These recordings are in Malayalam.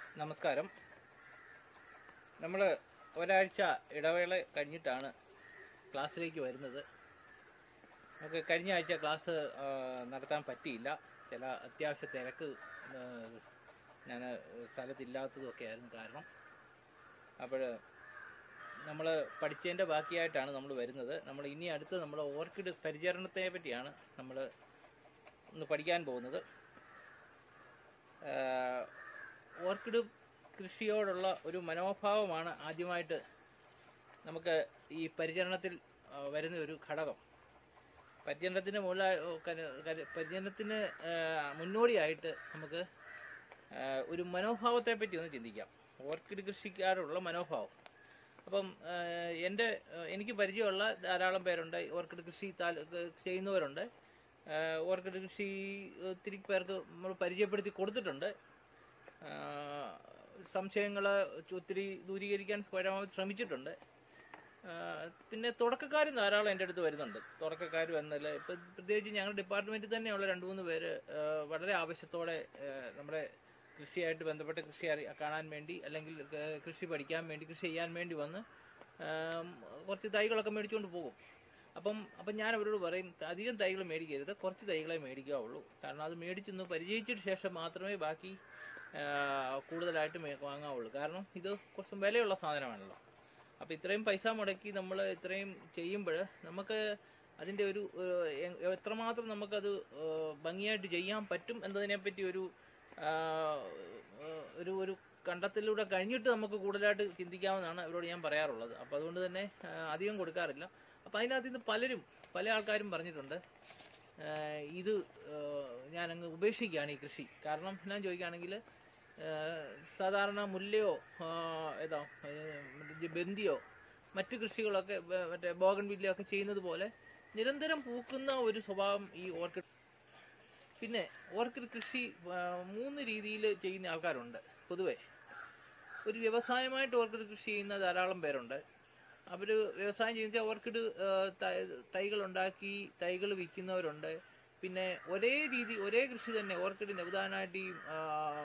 നമസ്കാരം നമ്മൾ ഒരാഴ്ച ഇടവേള കഴിഞ്ഞിട്ടാണ് ക്ലാസ്സിലേക്ക് വരുന്നത് നമുക്ക് കഴിഞ്ഞ ആഴ്ച ക്ലാസ് ആ, നടത്താൻ പറ്റിയില്ല ചില അത്യാവശ്യ തിരക്ക് ഞാൻ സ്ഥലത്തില്ലാത്തതൊക്കെ ആയിരുന്നു കാരണം അപ്പോൾ നമ്മൾ പഠിച്ചതിൻ്റെ ബാക്കിയായിട്ടാണ് നമ്മൾ വരുന്നത് നമ്മൾ ഇനി അടുത്ത് നമ്മൾ ഓർക്കിഡ് പരിചരണത്തെ പറ്റിയാണ് നമ്മൾ ഒന്ന് പഠിക്കാൻ പോകുന്നത് ആഹ് ഓർക്കിഡ് കൃഷിയോടുള്ള ഒരു മനോഭാവമാണ് ആദ്യമായിട്ട് നമുക്ക് ഈ പരിചരണത്തിൽ ആ, വരുന്ന ഒരു ഘടകം പരിചരണത്തിന് മുള്ള പരിചരണത്തിന് ആ, മുന്നോടിയായിട്ട് നമുക്ക് ആ, ഒരു മനോഭാവത്തെ പറ്റി ഒന്ന് ചിന്തിക്കാം ഓർക്കിഡ് കൃഷിക്കാരുള്ള മനോഭാവം അപ്പം ആ, എൻ്റെ ആ, എനിക്ക് പരിചയമുള്ള ധാരാളം പേരുണ്ട് ഓർക്കിഡ് കൃഷി താൽ- ചെയ്യുന്നവരുണ്ട് ആ, ഓർക്കിഡ് കൃഷി ഒത്തിരി പേർക്ക് നമ്മൾ പരിചയപ്പെടുത്തി കൊടുത്തിട്ടുണ്ട് സംശയങ്ങൾ ഒത്തിരി ദൂരീകരിക്കാൻ പരമാവധി ശ്രമിച്ചിട്ടുണ്ട് ആ, പിന്നെ തുടക്കക്കാർ ധാരാളം എൻ്റെ അടുത്ത് വരുന്നുണ്ട് തുടക്കക്കാർ വന്നാൽ ഇപ്പം പ്രത്യേകിച്ച് ഞങ്ങളുടെ ഡിപ്പാർട്ട്മെൻറ്റിൽ തന്നെയുള്ള രണ്ട് മൂന്ന് പേര് ആ, വളരെ ആവശ്യത്തോടെ ആ, നമ്മുടെ കൃഷിയായിട്ട് ബന്ധപ്പെട്ട കൃഷി അറി കാണാൻ വേണ്ടി അല്ലെങ്കിൽ ആ, കൃഷി പഠിക്കാൻ വേണ്ടി കൃഷി ചെയ്യാൻ വേണ്ടി വന്ന് ആ, കുറച്ച് തൈകളൊക്കെ മേടിച്ചുകൊണ്ട് പോകും അപ്പം അപ്പം ഞാൻ അവരോട് പറയും അധികം തൈകൾ മേടിക്കരുത് കുറച്ച് തൈകളെ മേടിക്കാവുള്ളൂ കാരണം അത് മേടിച്ചൊന്ന് പരിചയിച്ചിട്ട് ശേഷം മാത്രമേ ബാക്കി ആ, കൂടുതലായിട്ട് മേ- വാങ്ങാവുള്ളൂ കാരണം ഇത് കുറച്ച് വിലയുള്ള സാധനമാണല്ലോ അപ്പം ഇത്രയും പൈസ മുടക്കി നമ്മൾ ഇത്രയും ചെയ്യുമ്പോൾ നമുക്ക് അതിൻ്റെ ഒരു ഏഹ്, എ- എത്രമാത്രം നമുക്കത് ഏഹ്, ഭംഗിയായിട്ട് ചെയ്യാൻ പറ്റും എന്നതിനെപ്പറ്റി ഒരു ആ, ഏഹ്, ഒരു ഒരു കണ്ടെത്തലിലൂടെ കഴിഞ്ഞിട്ട് നമുക്ക് കൂടുതലായിട്ട് ചിന്തിക്കാമെന്നാണ് അവരോട് ഞാൻ പറയാറുള്ളത് അപ്പോൾ അതുകൊണ്ട് തന്നെ ആ, അധികം കൊടുക്കാറില്ല അപ്പോൾ അതിനകത്ത് നിന്ന് പലരും പല ആൾക്കാരും പറഞ്ഞിട്ടുണ്ട് ആ, ഇത് ഞാൻ അങ്ങ് ഉപേക്ഷിക്കുകയാണ് ഈ കൃഷി കാരണം ഞാൻ ചോദിക്കുകയാണെങ്കിൽ സാധാരണ മുല്ലയോ ആ, ഏതാ ഏ, ബന്ദിയോ മറ്റു കൃഷികളൊക്കെ ബ- മറ്റേ ബോഗൻ ഒക്കെ ചെയ്യുന്നത് പോലെ നിരന്തരം പൂക്കുന്ന ഒരു സ്വഭാവം ഈ ഓർക്കിഡ് പിന്നെ ഓർക്കിഡ് കൃഷി ആ, മൂന്ന് രീതിയിൽ ചെയ്യുന്ന ആൾക്കാരുണ്ട് പൊതുവെ ഒരു വ്യവസായമായിട്ട് ഓർക്കിഡ് കൃഷി ചെയ്യുന്ന ധാരാളം പേരുണ്ട് അവർ വ്യവസായം ചെയ്യുന്ന ഓർക്കിഡ് തൈകൾ ഉണ്ടാക്കി തൈകൾ വിൽക്കുന്നവരുണ്ട് പിന്നെ ഒരേ രീതി ഒരേ കൃഷി തന്നെ ഓർക്കിഡിന് ഉദാഹരണമായിട്ട് ഈ ആ,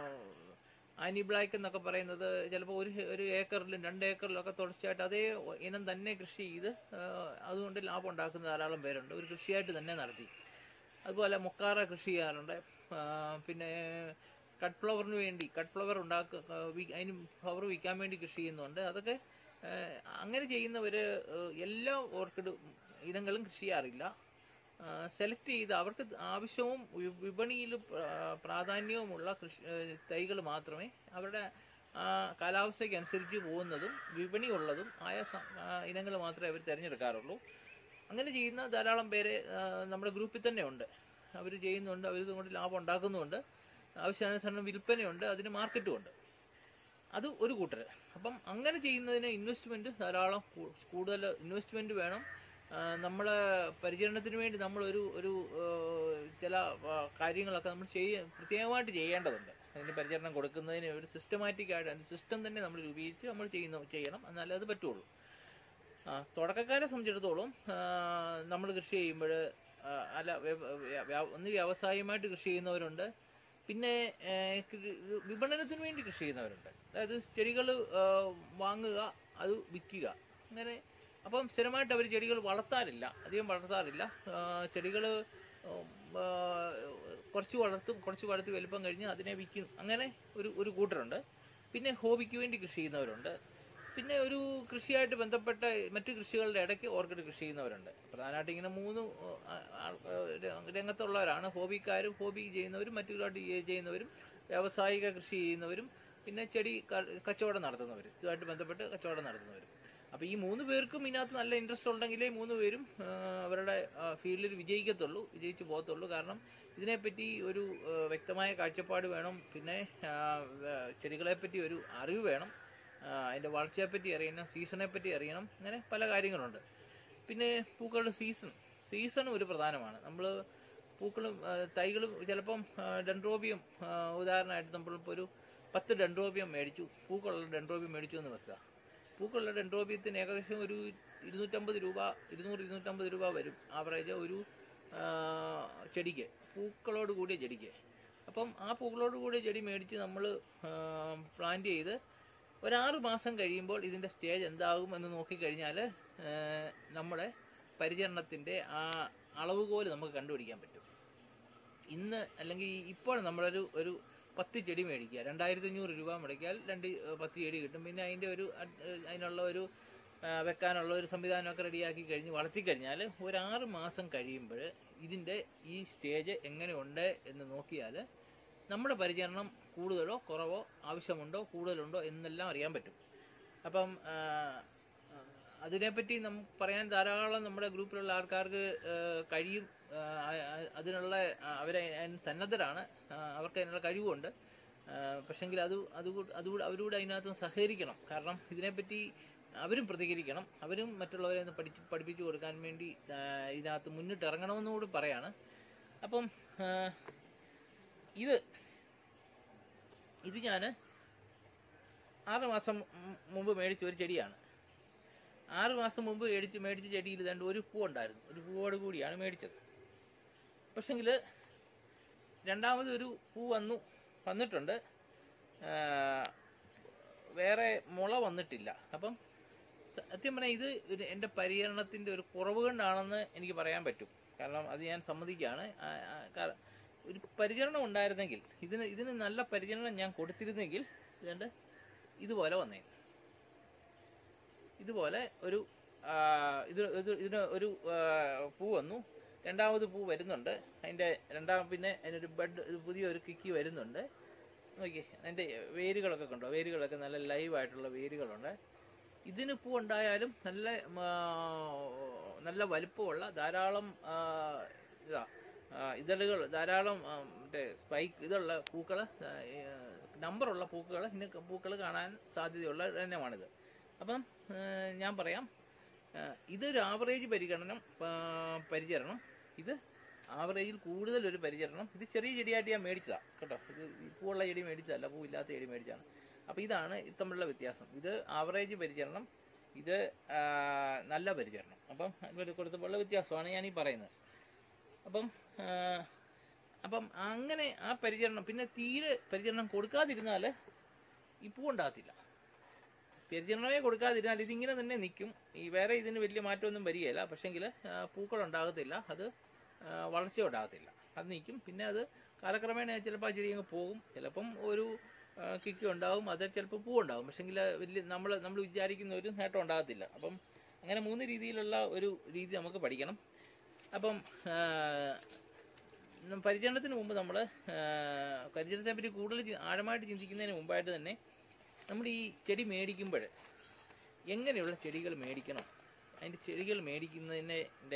ആനി ബ്ലാക്ക് എന്നൊക്കെ പറയുന്നത് ചിലപ്പോൾ ഒരു ഹെ- ഒരു ഏക്കറിലും രണ്ട് ഏക്കറിലും ഒക്കെ തുടർച്ചയായിട്ട് അതേ ഇനം തന്നെ കൃഷി ചെയ്ത് ആ, അതുകൊണ്ട് ലാഭം ഉണ്ടാക്കുന്ന ധാരാളം പേരുണ്ട് ഒരു കൃഷിയായിട്ട് തന്നെ നടത്തി അതുപോലെ മൊക്കാറ കൃഷി ചെയ്യാറുണ്ട് ആ, പിന്നെ കട്ട് ഫ്ലവറിന് വേണ്ടി കട്ട് ഫ്ലവർ ഉണ്ടാക്കുക അതിന് ഫ്ലവർ വിൽക്കാൻ വേണ്ടി കൃഷി ചെയ്യുന്നുണ്ട് അതൊക്കെ ആ, അങ്ങനെ ചെയ്യുന്നവർ എല്ലാ ഓർക്കിഡ് ഇനങ്ങളും കൃഷി ചെയ്യാറില്ല സെലക്ട് ചെയ്ത് അവർക്ക് ആവശ്യവും വി- വിപണിയിൽ പ്ര- പ്രാധാന്യവുമുള്ള കൃഷി തൈകൾ മാത്രമേ അവരുടെ ആ, കാലാവസ്ഥയ്ക്ക് അനുസരിച്ച് പോകുന്നതും വിപണി ഉള്ളതും ആയ ഇനങ്ങൾ മാത്രമേ അവർ തിരഞ്ഞെടുക്കാറുള്ളൂ അങ്ങനെ ചെയ്യുന്ന ധാരാളം പേര് ആ, നമ്മുടെ ഗ്രൂപ്പിൽ തന്നെ ഉണ്ട് അവർ ചെയ്യുന്നുണ്ട് അവർ ഇതുകൊണ്ട് ലാഭം ഉണ്ടാക്കുന്നുമുണ്ട് ആവശ്യാനുസരണം വിൽപ്പനയുണ്ട് അതിന് മാർക്കറ്റും ഉണ്ട് അത് ഒരു കൂട്ടർ അപ്പം അങ്ങനെ ചെയ്യുന്നതിന് ഇൻവെസ്റ്റ്മെൻറ്റ് ധാരാളം കൂ- കൂടുതൽ ഇൻവെസ്റ്റ്മെൻറ്റ് വേണം നമ്മൾ പരിചരണത്തിന് വേണ്ടി നമ്മളൊരു ഒരു ആ, ചില ആ, കാര്യങ്ങളൊക്കെ നമ്മൾ ചെയ്യ പ്രത്യേകമായിട്ട് ചെയ്യേണ്ടതുണ്ട് അതിന് പരിചരണം കൊടുക്കുന്നതിന് ഒരു സിസ്റ്റമാറ്റിക് ആയിട്ട് അതിന് സിസ്റ്റം തന്നെ നമ്മൾ രൂപീകരിച്ച് നമ്മൾ ചെയ്യുന്ന ചെയ്യണം എന്നാലേ അത് പറ്റുള്ളൂ ആ, തുടക്കക്കാരെ സംബന്ധിച്ചിടത്തോളം നമ്മൾ കൃഷി ചെയ്യുമ്പോൾ അല്ല വ്യ- വ്യ- വ്യ- ഒന്ന് വ്യവസായമായിട്ട് കൃഷി ചെയ്യുന്നവരുണ്ട് പിന്നെ ഏ, കൃ- വിപണനത്തിന് വേണ്ടി കൃഷി ചെയ്യുന്നവരുണ്ട് അതായത് ചെടികൾ വാങ്ങുക അത് വിൽക്കുക അങ്ങനെ അപ്പം സ്ഥിരമായിട്ട് അവർ ചെടികൾ വളർത്താറില്ല അധികം വളർത്താറില്ല ചെടികൾ കുറച്ച് വളർത്തും കുറച്ച് വളർത്തി വലുപ്പം കഴിഞ്ഞ് അതിനെ വിൽക്കും അങ്ങനെ ഒരു ഒരു കൂട്ടരുണ്ട് പിന്നെ ഹോബിക്ക് വേണ്ടി കൃഷി ചെയ്യുന്നവരുണ്ട് പിന്നെ ഒരു കൃഷിയായിട്ട് ബന്ധപ്പെട്ട മറ്റു കൃഷികളുടെ ഇടയ്ക്ക് ഓർക്കിഡ് കൃഷി ചെയ്യുന്നവരുണ്ട് പ്രധാനമായിട്ട് ഇങ്ങനെ മൂന്ന് ആ, ആൾ- ആ, ര- രംഗത്തുള്ളവരാണ് ഹോബിക്കാരും ഹോബി ചെയ്യുന്നവരും മറ്റുള്ളവരായിട്ട് ഈ ചെയ്യുന്നവരും വ്യാവസായിക കൃഷി ചെയ്യുന്നവരും പിന്നെ ചെടി ക- കച്ചവടം നടത്തുന്നവർ ഇതുമായിട്ട് ബന്ധപ്പെട്ട് കച്ചവടം നടത്തുന്നവരും അപ്പോൾ ഈ മൂന്ന് പേർക്കും ഇതിനകത്ത് നല്ല ഇൻട്രസ്റ്റ് ഉണ്ടെങ്കിലേ മൂന്ന് പേരും ആ, അവരുടെ ഫീൽഡിൽ വിജയിക്കത്തുള്ളൂ വിജയിച്ചു പോകത്തുള്ളൂ കാരണം ഇതിനെപ്പറ്റി ഒരു ആ, വ്യക്തമായ കാഴ്ചപ്പാട് വേണം പിന്നെ ആ, വ- ചെടികളെപ്പറ്റി ഒരു അറിവ് വേണം ആ, അതിൻ്റെ വളർച്ചയെപ്പറ്റി അറിയണം സീസണെ പറ്റി അറിയണം അങ്ങനെ പല കാര്യങ്ങളുണ്ട് പിന്നെ പൂക്കളുടെ സീസൺ സീസൺ ഒരു പ്രധാനമാണ് നമ്മൾ പൂക്കളും ആ, തൈകളും ചിലപ്പം ആ, ഡെൻഡ്രോബിയം ആ, ഉദാഹരണമായിട്ട് നമ്മളിപ്പോൾ ഒരു പത്ത് ഡെൻഡ്രോബിയം മേടിച്ചു പൂക്കളുള്ള ഡെൻഡ്രോബിയം മേടിച്ചു എന്ന് വെക്കുക പൂക്കളുള്ള ഡെൻഡ്രോബിയത്തിന് ഏകദേശം ഒരു ഇരുന്നൂറ്റമ്പത് രൂപ ഇരുന്നൂറ് ഇരുന്നൂറ്റമ്പത് രൂപ വരും ആവറേജ് ഒരു ആ, ചെടിക്ക് പൂക്കളോട് കൂടിയ ചെടിക്ക് അപ്പം ആ പൂക്കളോട് കൂടി ചെടി മേടിച്ച് നമ്മൾ പ്ലാന്റ് ചെയ്ത് ഒരാറ് മാസം കഴിയുമ്പോൾ ഇതിൻ്റെ സ്റ്റേജ് എന്താകും എന്ന് നോക്കിക്കഴിഞ്ഞാൽ നമ്മുടെ പരിചരണത്തിൻ്റെ ആ അളവുകോല് നമുക്ക് കണ്ടുപിടിക്കാൻ പറ്റും ഇന്ന് അല്ലെങ്കിൽ ഇപ്പോൾ നമ്മളൊരു ഒരു പത്ത് ചെടി മേടിക്കുക രണ്ടായിരത്തി അഞ്ഞൂറ് രൂപ മുടക്കിയാൽ രണ്ട് ഏഹ്, പത്ത് ചെടി കിട്ടും പിന്നെ അതിൻ്റെ ഒരു അഡ്- ഏഹ്, അതിനുള്ള ഒരു ആ, വെക്കാനുള്ള ഒരു സംവിധാനമൊക്കെ റെഡിയാക്കി കഴിഞ്ഞ് വളർത്തിക്കഴിഞ്ഞാൽ ഒരു ആറ് മാസം കഴിയുമ്പോൾ ഇതിൻ്റെ ഈ സ്റ്റേജ് എങ്ങനെയുണ്ട് എന്ന് നോക്കിയാൽ നമ്മുടെ പരിചരണം കൂടുതലോ കുറവോ ആവശ്യമുണ്ടോ കൂടുതലുണ്ടോ എന്നെല്ലാം അറിയാൻ പറ്റും അപ്പം ആ, ആ, അതിനെപ്പറ്റി നം പറയാൻ ധാരാളം നമ്മുടെ ഗ്രൂപ്പിലുള്ള ആൾക്കാർക്ക് ആ, കഴിയും ആ, ആ, അതിനുള്ള ആ, അവരെ അതിന് സന്നദ്ധരാണ് ആ, അവർക്ക് അതിനുള്ള കഴിവുണ്ട് പക്ഷെങ്കിൽ അത് അതുകൂടെ അതുകൂടെ അവരോട് അതിനകത്ത് സഹകരിക്കണം കാരണം ഇതിനെപ്പറ്റി അവരും പ്രതികരിക്കണം അവരും മറ്റുള്ളവരെ ഒന്ന് പഠിച്ച് പഠിപ്പിച്ചു കൊടുക്കാൻ വേണ്ടി ആ, ഇതിനകത്ത് മുന്നിട്ട് ഇറങ്ങണമെന്നുകൂടി പറയാണ് അപ്പം ആ, ഇത് ഇത് ഞാൻ ആറ് മാസം മു- മുമ്പ് മേടിച്ച ഒരു ചെടിയാണ് ആറ് മാസം മുമ്പ് മേടിച്ച് മേടിച്ച ചെടിയിൽ രണ്ട് ഒരു പൂ ഉണ്ടായിരുന്നു ഒരു പൂവോട് കൂടിയാണ് മേടിച്ചത് പക്ഷെങ്കിൽ രണ്ടാമത് ഒരു പൂ വന്നു വന്നിട്ടുണ്ട് ആ, വേറെ മുള വന്നിട്ടില്ല അപ്പം സത്യം പറഞ്ഞാൽ ഇത് ഒരു എൻ്റെ പരിചരണത്തിൻ്റെ ഒരു കുറവ് കൊണ്ടാണെന്ന് എനിക്ക് പറയാൻ പറ്റും കാരണം അത് ഞാൻ സമ്മതിക്കുകയാണ് ആ, ആ, കാര- ഒരു പരിചരണം ഉണ്ടായിരുന്നെങ്കിൽ ഇതിന് ഇതിന് നല്ല പരിചരണം ഞാൻ കൊടുത്തിരുന്നെങ്കിൽ ഇതുകൊണ്ട് ഇതുപോലെ വന്നേ ഇതുപോലെ ഒരു ആ, ഇത് ഇത് ഇതിന് ഒരു ആ, പൂ വന്നു രണ്ടാമത് പൂ വരുന്നുണ്ട് അതിൻ്റെ രണ്ടാം പിന്നെ അതിനൊരു ബഡ് പുതിയൊരു കിക്കി വരുന്നുണ്ട് നോക്കി അതിൻ്റെ വേരുകളൊക്കെ കണ്ടോ വേരുകളൊക്കെ നല്ല ലൈവായിട്ടുള്ള വേരുകളുണ്ട് ഇതിന് പൂ ഉണ്ടായാലും നല്ല ആ, നല്ല വലിപ്പമുള്ള ധാരാളം ആ, ഇതാ ആ, ഇതളുകൾ ധാരാളം ആ, മറ്റേ സ്പൈക്ക് ഇതുള്ള പൂക്കൾ നമ്പറുള്ള പൂക്കൾ ഇന്ന് പൂക്കൾ കാണാൻ സാധ്യതയുള്ള ഇനമാണിത് അപ്പം ആ, ഞാൻ പറയാം ആ, ഇതൊരു ആവറേജ് പരിഗണനം ആ, പരിചരണം ഇത് ആവറേജിൽ കൂടുതൽ ഒരു പരിചരണം ഇത് ചെറിയ ചെടിയായിട്ട് ഞാൻ മേടിച്ചതാണ് കേട്ടോ ഇത് ഈ പൂവുള്ള ചെടി മേടിച്ചതല്ല പൂവില്ലാത്ത ചെടി മേടിച്ചതാണ് അപ്പോൾ ഇതാണ് ഇത് തമ്മിലുള്ള വ്യത്യാസം ഇത് ആവറേജ് പരിചരണം ഇത് ആ, നല്ല പരിചരണം അപ്പം ഇവർ കൊടുത്തപ്പോഴുള്ള വ്യത്യാസമാണ് ഞാൻ ഈ പറയുന്നത് അപ്പം ആ, അപ്പം അങ്ങനെ ആ പരിചരണം പിന്നെ തീരെ പരിചരണം കൊടുക്കാതിരുന്നാൽ ഈ പൂ ഉണ്ടാകത്തില്ല പരിചരണമേ കൊടുക്കാതിരുന്നാൽ ഇതിങ്ങനെ തന്നെ നിൽക്കും ഈ വേറെ ഇതിന് വലിയ മാറ്റമൊന്നും വരികയില്ല പക്ഷെങ്കിൽ പൂക്കൾ ഉണ്ടാകത്തില്ല അത് ആ, വളർച്ച ഉണ്ടാകത്തില്ല അത് നിൽക്കും പിന്നെ അത് കാലക്രമേണ ചിലപ്പോൾ ആ ചെടി അങ്ങ് പോകും ചിലപ്പം ഒരു ആ, കിക്ക് ഉണ്ടാവും അത് ചിലപ്പോൾ പൂ ഉണ്ടാവും പക്ഷെങ്കിൽ വലിയ നമ്മൾ നമ്മൾ വിചാരിക്കുന്ന ഒരു നേട്ടം ഉണ്ടാകത്തില്ല അപ്പം അങ്ങനെ മൂന്ന് രീതിയിലുള്ള ഒരു രീതി നമുക്ക് പഠിക്കണം അപ്പം ആ, നം- പരിചരണത്തിന് മുമ്പ് നമ്മൾ പരിചരണത്തെ പറ്റി കൂടുതൽ ചി- ആഴമായിട്ട് ചിന്തിക്കുന്നതിന് മുമ്പായിട്ട് തന്നെ നമ്മൾ ഈ ചെടി മേടിക്കുമ്പോൾ എങ്ങനെയുള്ള ചെടികൾ മേടിക്കണം അതിൻ്റെ ചെടികൾ മേടിക്കുന്നതിൻ്റെ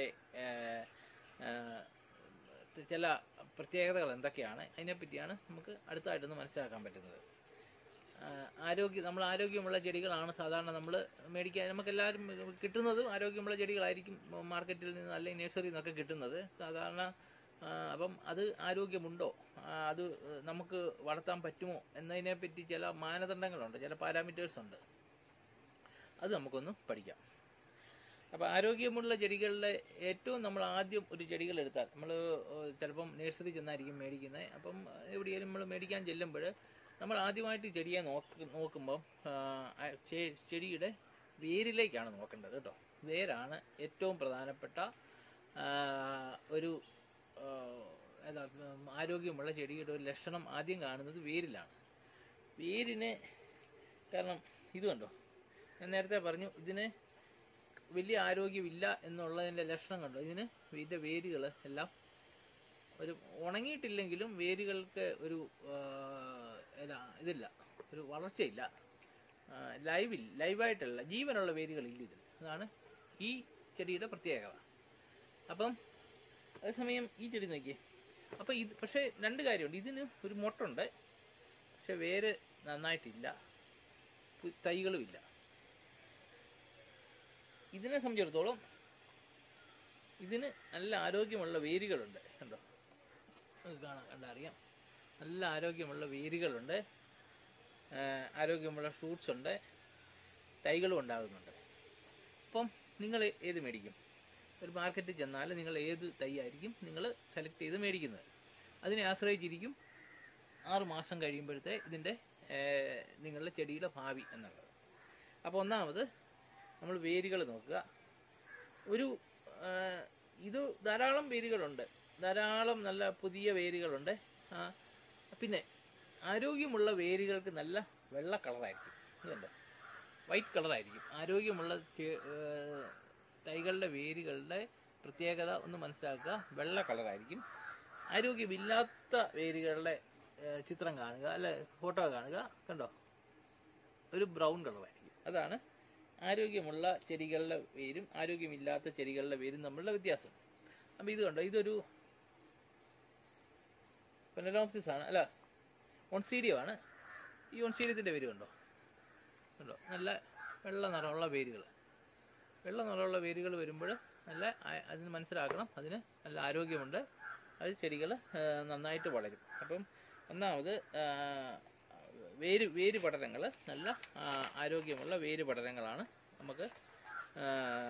ചില പ്രത്യേകതകൾ എന്തൊക്കെയാണ് അതിനെപ്പറ്റിയാണ് നമുക്ക് അടുത്തായിട്ടൊന്ന് മനസ്സിലാക്കാൻ പറ്റുന്നത് ആ, ആരോഗ്യ നമ്മൾ ആരോഗ്യമുള്ള ചെടികളാണ് സാധാരണ നമ്മൾ മേടിക്കാൻ നമുക്ക് എല്ലാവരും കിട്ടുന്നതും ആരോഗ്യമുള്ള ചെടികളായിരിക്കും മാർക്കറ്റിൽ നിന്ന് അല്ലെങ്കിൽ നഴ്സറിയിൽ നിന്നൊക്കെ കിട്ടുന്നത് സാധാരണ ആ, അപ്പം അത് ആരോഗ്യമുണ്ടോ ആ, അത് നമുക്ക് വളർത്താൻ പറ്റുമോ എന്നതിനെപ്പറ്റി ചില മാനദണ്ഡങ്ങളുണ്ട് ചില പാരാമീറ്റേഴ്സ് ഉണ്ട് അത് നമുക്കൊന്ന് പഠിക്കാം അപ്പോൾ ആരോഗ്യമുള്ള ചെടികളിലെ ഏറ്റവും നമ്മൾ ആദ്യം ഒരു ചെടികൾ എടുത്താൽ നമ്മൾ ചിലപ്പം നഴ്സറി ചെന്നായിരിക്കും മേടിക്കുന്നത് അപ്പം എവിടെയെങ്കിലും നമ്മൾ മേടിക്കാൻ ചെല്ലുമ്പോൾ നമ്മൾ ആദ്യമായിട്ട് ചെടിയെ നോക്ക് നോക്കുമ്പം ആ, ആ ചെ- ചെടിയുടെ വേരിലേക്കാണ് നോക്കേണ്ടത് കേട്ടോ വേരാണ് ഏറ്റവും പ്രധാനപ്പെട്ട ആ, ഒരു ആ, ഏതാ ഉം, ആരോഗ്യമുള്ള ചെടിയുടെ ഒരു ലക്ഷണം ആദ്യം കാണുന്നത് വേരിലാണ് വേരിന് കാരണം ഇത് കണ്ടോ ഞാൻ നേരത്തെ പറഞ്ഞു ഇതിന് വലിയ ആരോഗ്യമില്ല എന്നുള്ളതിൻ്റെ ലക്ഷണം കണ്ടോ ഇതിന് ഇതിൻ്റെ വേരുകൾ എല്ലാം ഒരു ഉണങ്ങിയിട്ടില്ലെങ്കിലും വേരുകൾക്ക് ഒരു ആ, ഏതാ ഇതില്ല ഒരു വളർച്ചയില്ല ലൈവിൽ ലൈവായിട്ടല്ല ജീവനുള്ള വേരുകളില്ല ഇതിൽ അതാണ് ഈ ചെടിയുടെ പ്രത്യേകത അപ്പം അതേസമയം ഈ ചെടി നോക്കിയേ അപ്പം ഇത് പക്ഷേ രണ്ട് കാര്യമുണ്ട് ഇതിന് ഒരു മൊട്ടുണ്ട് പക്ഷെ വേര് നന്നായിട്ടില്ല പു- തൈകളുമില്ല ഇതിനെ സംബന്ധിച്ചിടത്തോളം ഇതിന് നല്ല ആരോഗ്യമുള്ള വേരുകളുണ്ട് കണ്ടോ നമുക്ക് കാണാം കണ്ടറിയാം നല്ല ആരോഗ്യമുള്ള വേരുകളുണ്ട് ആ, ആരോഗ്യമുള്ള ഫ്രൂട്ട്സ് ഉണ്ട് തൈകളും ഉണ്ടാകുന്നുണ്ട് അപ്പം നിങ്ങൾ ഏത് മേടിക്കും ഒരു മാർക്കറ്റിൽ ചെന്നാൽ നിങ്ങൾ ഏത് തൈ ആയിരിക്കും നിങ്ങൾ സെലക്ട് ചെയ്ത് മേടിക്കുന്നത് അതിനെ ആശ്രയിച്ചിരിക്കും ആറ് മാസം കഴിയുമ്പോഴത്തെ ഇതിൻ്റെ ഏർ, നിങ്ങളുടെ ചെടിയുടെ ഭാവി എന്നുള്ളത് അപ്പോൾ ഒന്നാമത് നമ്മൾ വേരുകൾ നോക്കുക ഒരു ആ, ഇത് ധാരാളം വേരുകളുണ്ട് ധാരാളം നല്ല പുതിയ വേരുകളുണ്ട് ആ, പിന്നെ ആരോഗ്യമുള്ള വേരുകൾക്ക് നല്ല വെള്ള കളറായിരിക്കും ഇതുണ്ട് വൈറ്റ് കളറായിരിക്കും ആരോഗ്യമുള്ള ചെ- ഏ, തൈകളുടെ വേരുകളുടെ പ്രത്യേകത ഒന്ന് മനസ്സിലാക്കുക വെള്ള കളറായിരിക്കും ആരോഗ്യമില്ലാത്ത വേരുകളുടെ ഏ, ചിത്രം കാണുക അല്ലെ ഫോട്ടോ കാണുക കണ്ടോ ഒരു ബ്രൗൺ കളറായിരിക്കും അതാണ് ആരോഗ്യമുള്ള ചെടികളുടെ വേരും ആരോഗ്യമില്ലാത്ത ചെടികളുടെ വേരും തമ്മിലുള്ള വ്യത്യാസം അപ്പം ഇത് കണ്ടോ ഇതൊരു പെനലോപ്സിസ് ആണ് അല്ല ഒൺസീഡിയം ആണ് ഈ ഒൺസീഡിയത്തിൻ്റെ വേര് കണ്ടോ കണ്ടോ നല്ല വെള്ള നിറമുള്ള വേരുകൾ വെള്ള നിറമുള്ള വേരുകൾ വരുമ്പോൾ നല്ല ആ- അതിന് മനസ്സിലാക്കണം അതിന് നല്ല ആരോഗ്യമുണ്ട് അത് ചെടികൾ നന്നായിട്ട് വളരും അപ്പം ഒന്നാമത് ആ, വേര് വേര് പടരങ്ങൾ നല്ല ആ, ആരോഗ്യമുള്ള വേര് പടരങ്ങളാണ് നമുക്ക് ആ,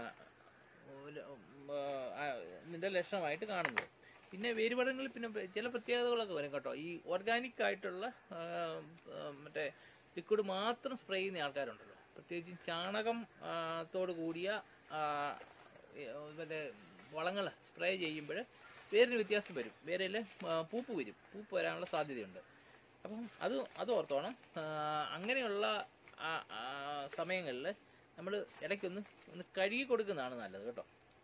ഒരു, ഉം, ആ, ഇതിൻ്റെ ലക്ഷണമായിട്ട് കാണുന്നത് പിന്നെ വേര് പടരങ്ങളിൽ പിന്നെ ചില പ്രത്യേകതകളൊക്കെ വരും കേട്ടോ ഈ ഓർഗാനിക് ആയിട്ടുള്ള ആ, ആ, മറ്റേ ലിക്വിഡ് മാത്രം സ്പ്രേ ചെയ്യുന്ന ആൾക്കാരുണ്ടല്ലോ പ്രത്യേകിച്ച് ചാണകം ആ, ത്തോട് കൂടിയ ആ, ഈ, മറ്റേ വളങ്ങൾ സ്പ്രേ ചെയ്യുമ്പോൾ വേരിന് വ്യത്യാസം വരും വേരിൽ പൂപ്പ് വരും പൂപ്പ് വരാനുള്ള സാധ്യതയുണ്ട് അപ്പം അത് അത് ഓർത്തോണം ആ, അങ്ങനെയുള്ള സമയങ്ങളിൽ നമ്മൾ ഇടയ്ക്കൊന്ന് ഒന്ന് കഴുകി കൊടുക്കുന്നതാണ് നല്ലത് കേട്ടോ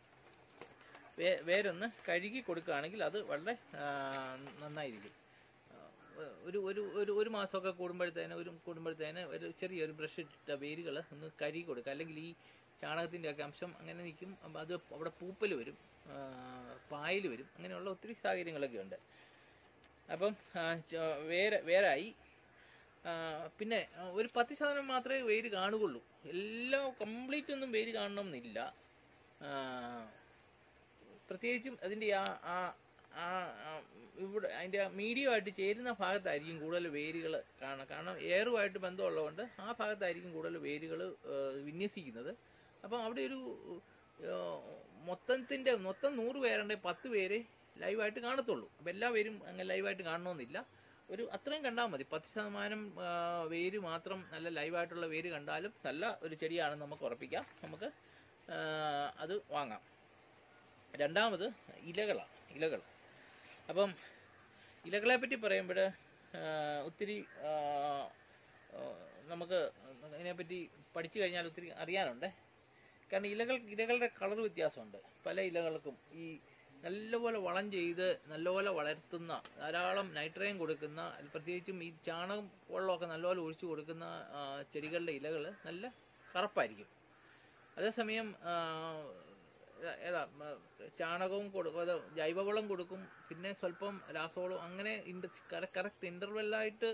വേ വേരൊന്ന് കഴുകി കൊടുക്കുകയാണെങ്കിൽ അത് വളരെ ആ, നന്നായിരിക്കും ആ, ഒരു ഒരു ഒരു ഒരു മാസമൊക്കെ കൂടുമ്പോഴത്തേന് ഒരു കൂടുമ്പോഴത്തേന് ഒരു ചെറിയൊരു ബ്രഷ് ഇട്ട വേരുകൾ ഒന്ന് കഴുകി കൊടുക്കുക അല്ലെങ്കിൽ ഈ ചാണകത്തിൻ്റെ ഒക്കെ അംശം അങ്ങനെ നിൽക്കും അപ്പം അത് അവിടെ പൂപ്പൽ വരും പായൽ വരും അങ്ങനെയുള്ള ഒത്തിരി സാഹചര്യങ്ങളൊക്കെ ഉണ്ട് അപ്പം ആ, ച- വേര വേരായി ആ, പിന്നെ ആ, ഒരു പത്ത് ശതമാനം മാത്രമേ വേര് കാണുകയുള്ളൂ എല്ലാം കംപ്ലീറ്റ് ഒന്നും വേര് കാണണമെന്നില്ല ആ, പ്രത്യേകിച്ചും അതിൻ്റെ ആ ആ ആ ആ ഇവിടെ അതിൻ്റെ മീഡിയം ആയിട്ട് ചേരുന്ന ഭാഗത്തായിരിക്കും കൂടുതൽ വേരുകൾ കാണാം കാരണം എയറുമായിട്ട് ബന്ധമുള്ളതുകൊണ്ട് ആ ഭാഗത്തായിരിക്കും കൂടുതൽ വേരുകൾ വിന്യസിക്കുന്നത് അപ്പം അവിടെ ഒരു ആ, മൊത്തത്തിൻ്റെ മൊത്തം നൂറ് പേരുണ്ടെങ്കിൽ പത്ത് പേര് ലൈവായിട്ട് കാണത്തുള്ളൂ അപ്പം എല്ലാ പേരും അങ്ങനെ ലൈവായിട്ട് കാണണമെന്നില്ല ഒരു അത്രയും കണ്ടാൽ മതി പത്ത് ശതമാനം ആ, വേര് മാത്രം നല്ല ലൈവായിട്ടുള്ള വേര് കണ്ടാലും നല്ല ഒരു ചെടിയാണെന്ന് നമുക്ക് ഉറപ്പിക്കാം നമുക്ക് ആ, അത് വാങ്ങാം രണ്ടാമത് ഇലകളാണ് ഇലകൾ അപ്പം ഇലകളെ പറ്റി പറയുമ്പോൾ ഒത്തിരി ആ, ആ, നമുക്ക് അതിനെപ്പറ്റി പഠിച്ചു കഴിഞ്ഞാൽ ഒത്തിരി അറിയാനുണ്ട് കാരണം ഇലകൾ ഇലകളുടെ കളർ വ്യത്യാസമുണ്ട് പല ഇലകൾക്കും ഈ നല്ലപോലെ വളം ചെയ്ത് നല്ലപോലെ വളർത്തുന്ന ധാരാളം നൈട്രജൻ കൊടുക്കുന്ന പ്രത്യേകിച്ചും ഈ ചാണകം വെള്ളമൊക്കെ നല്ലപോലെ ഒഴിച്ചു കൊടുക്കുന്ന ആ, ചെടികളുടെ ഇലകൾ നല്ല കറുപ്പായിരിക്കും അതേസമയം ആ, ഏ- ഏതാ മ, ചാണകവും കൊടുക്കും അത് ജൈവവളം കൊടുക്കും പിന്നെ സ്വല്പം രാസവളം അങ്ങനെ കറക്റ്റ് ഇൻ്റർവെല്ലായിട്ട്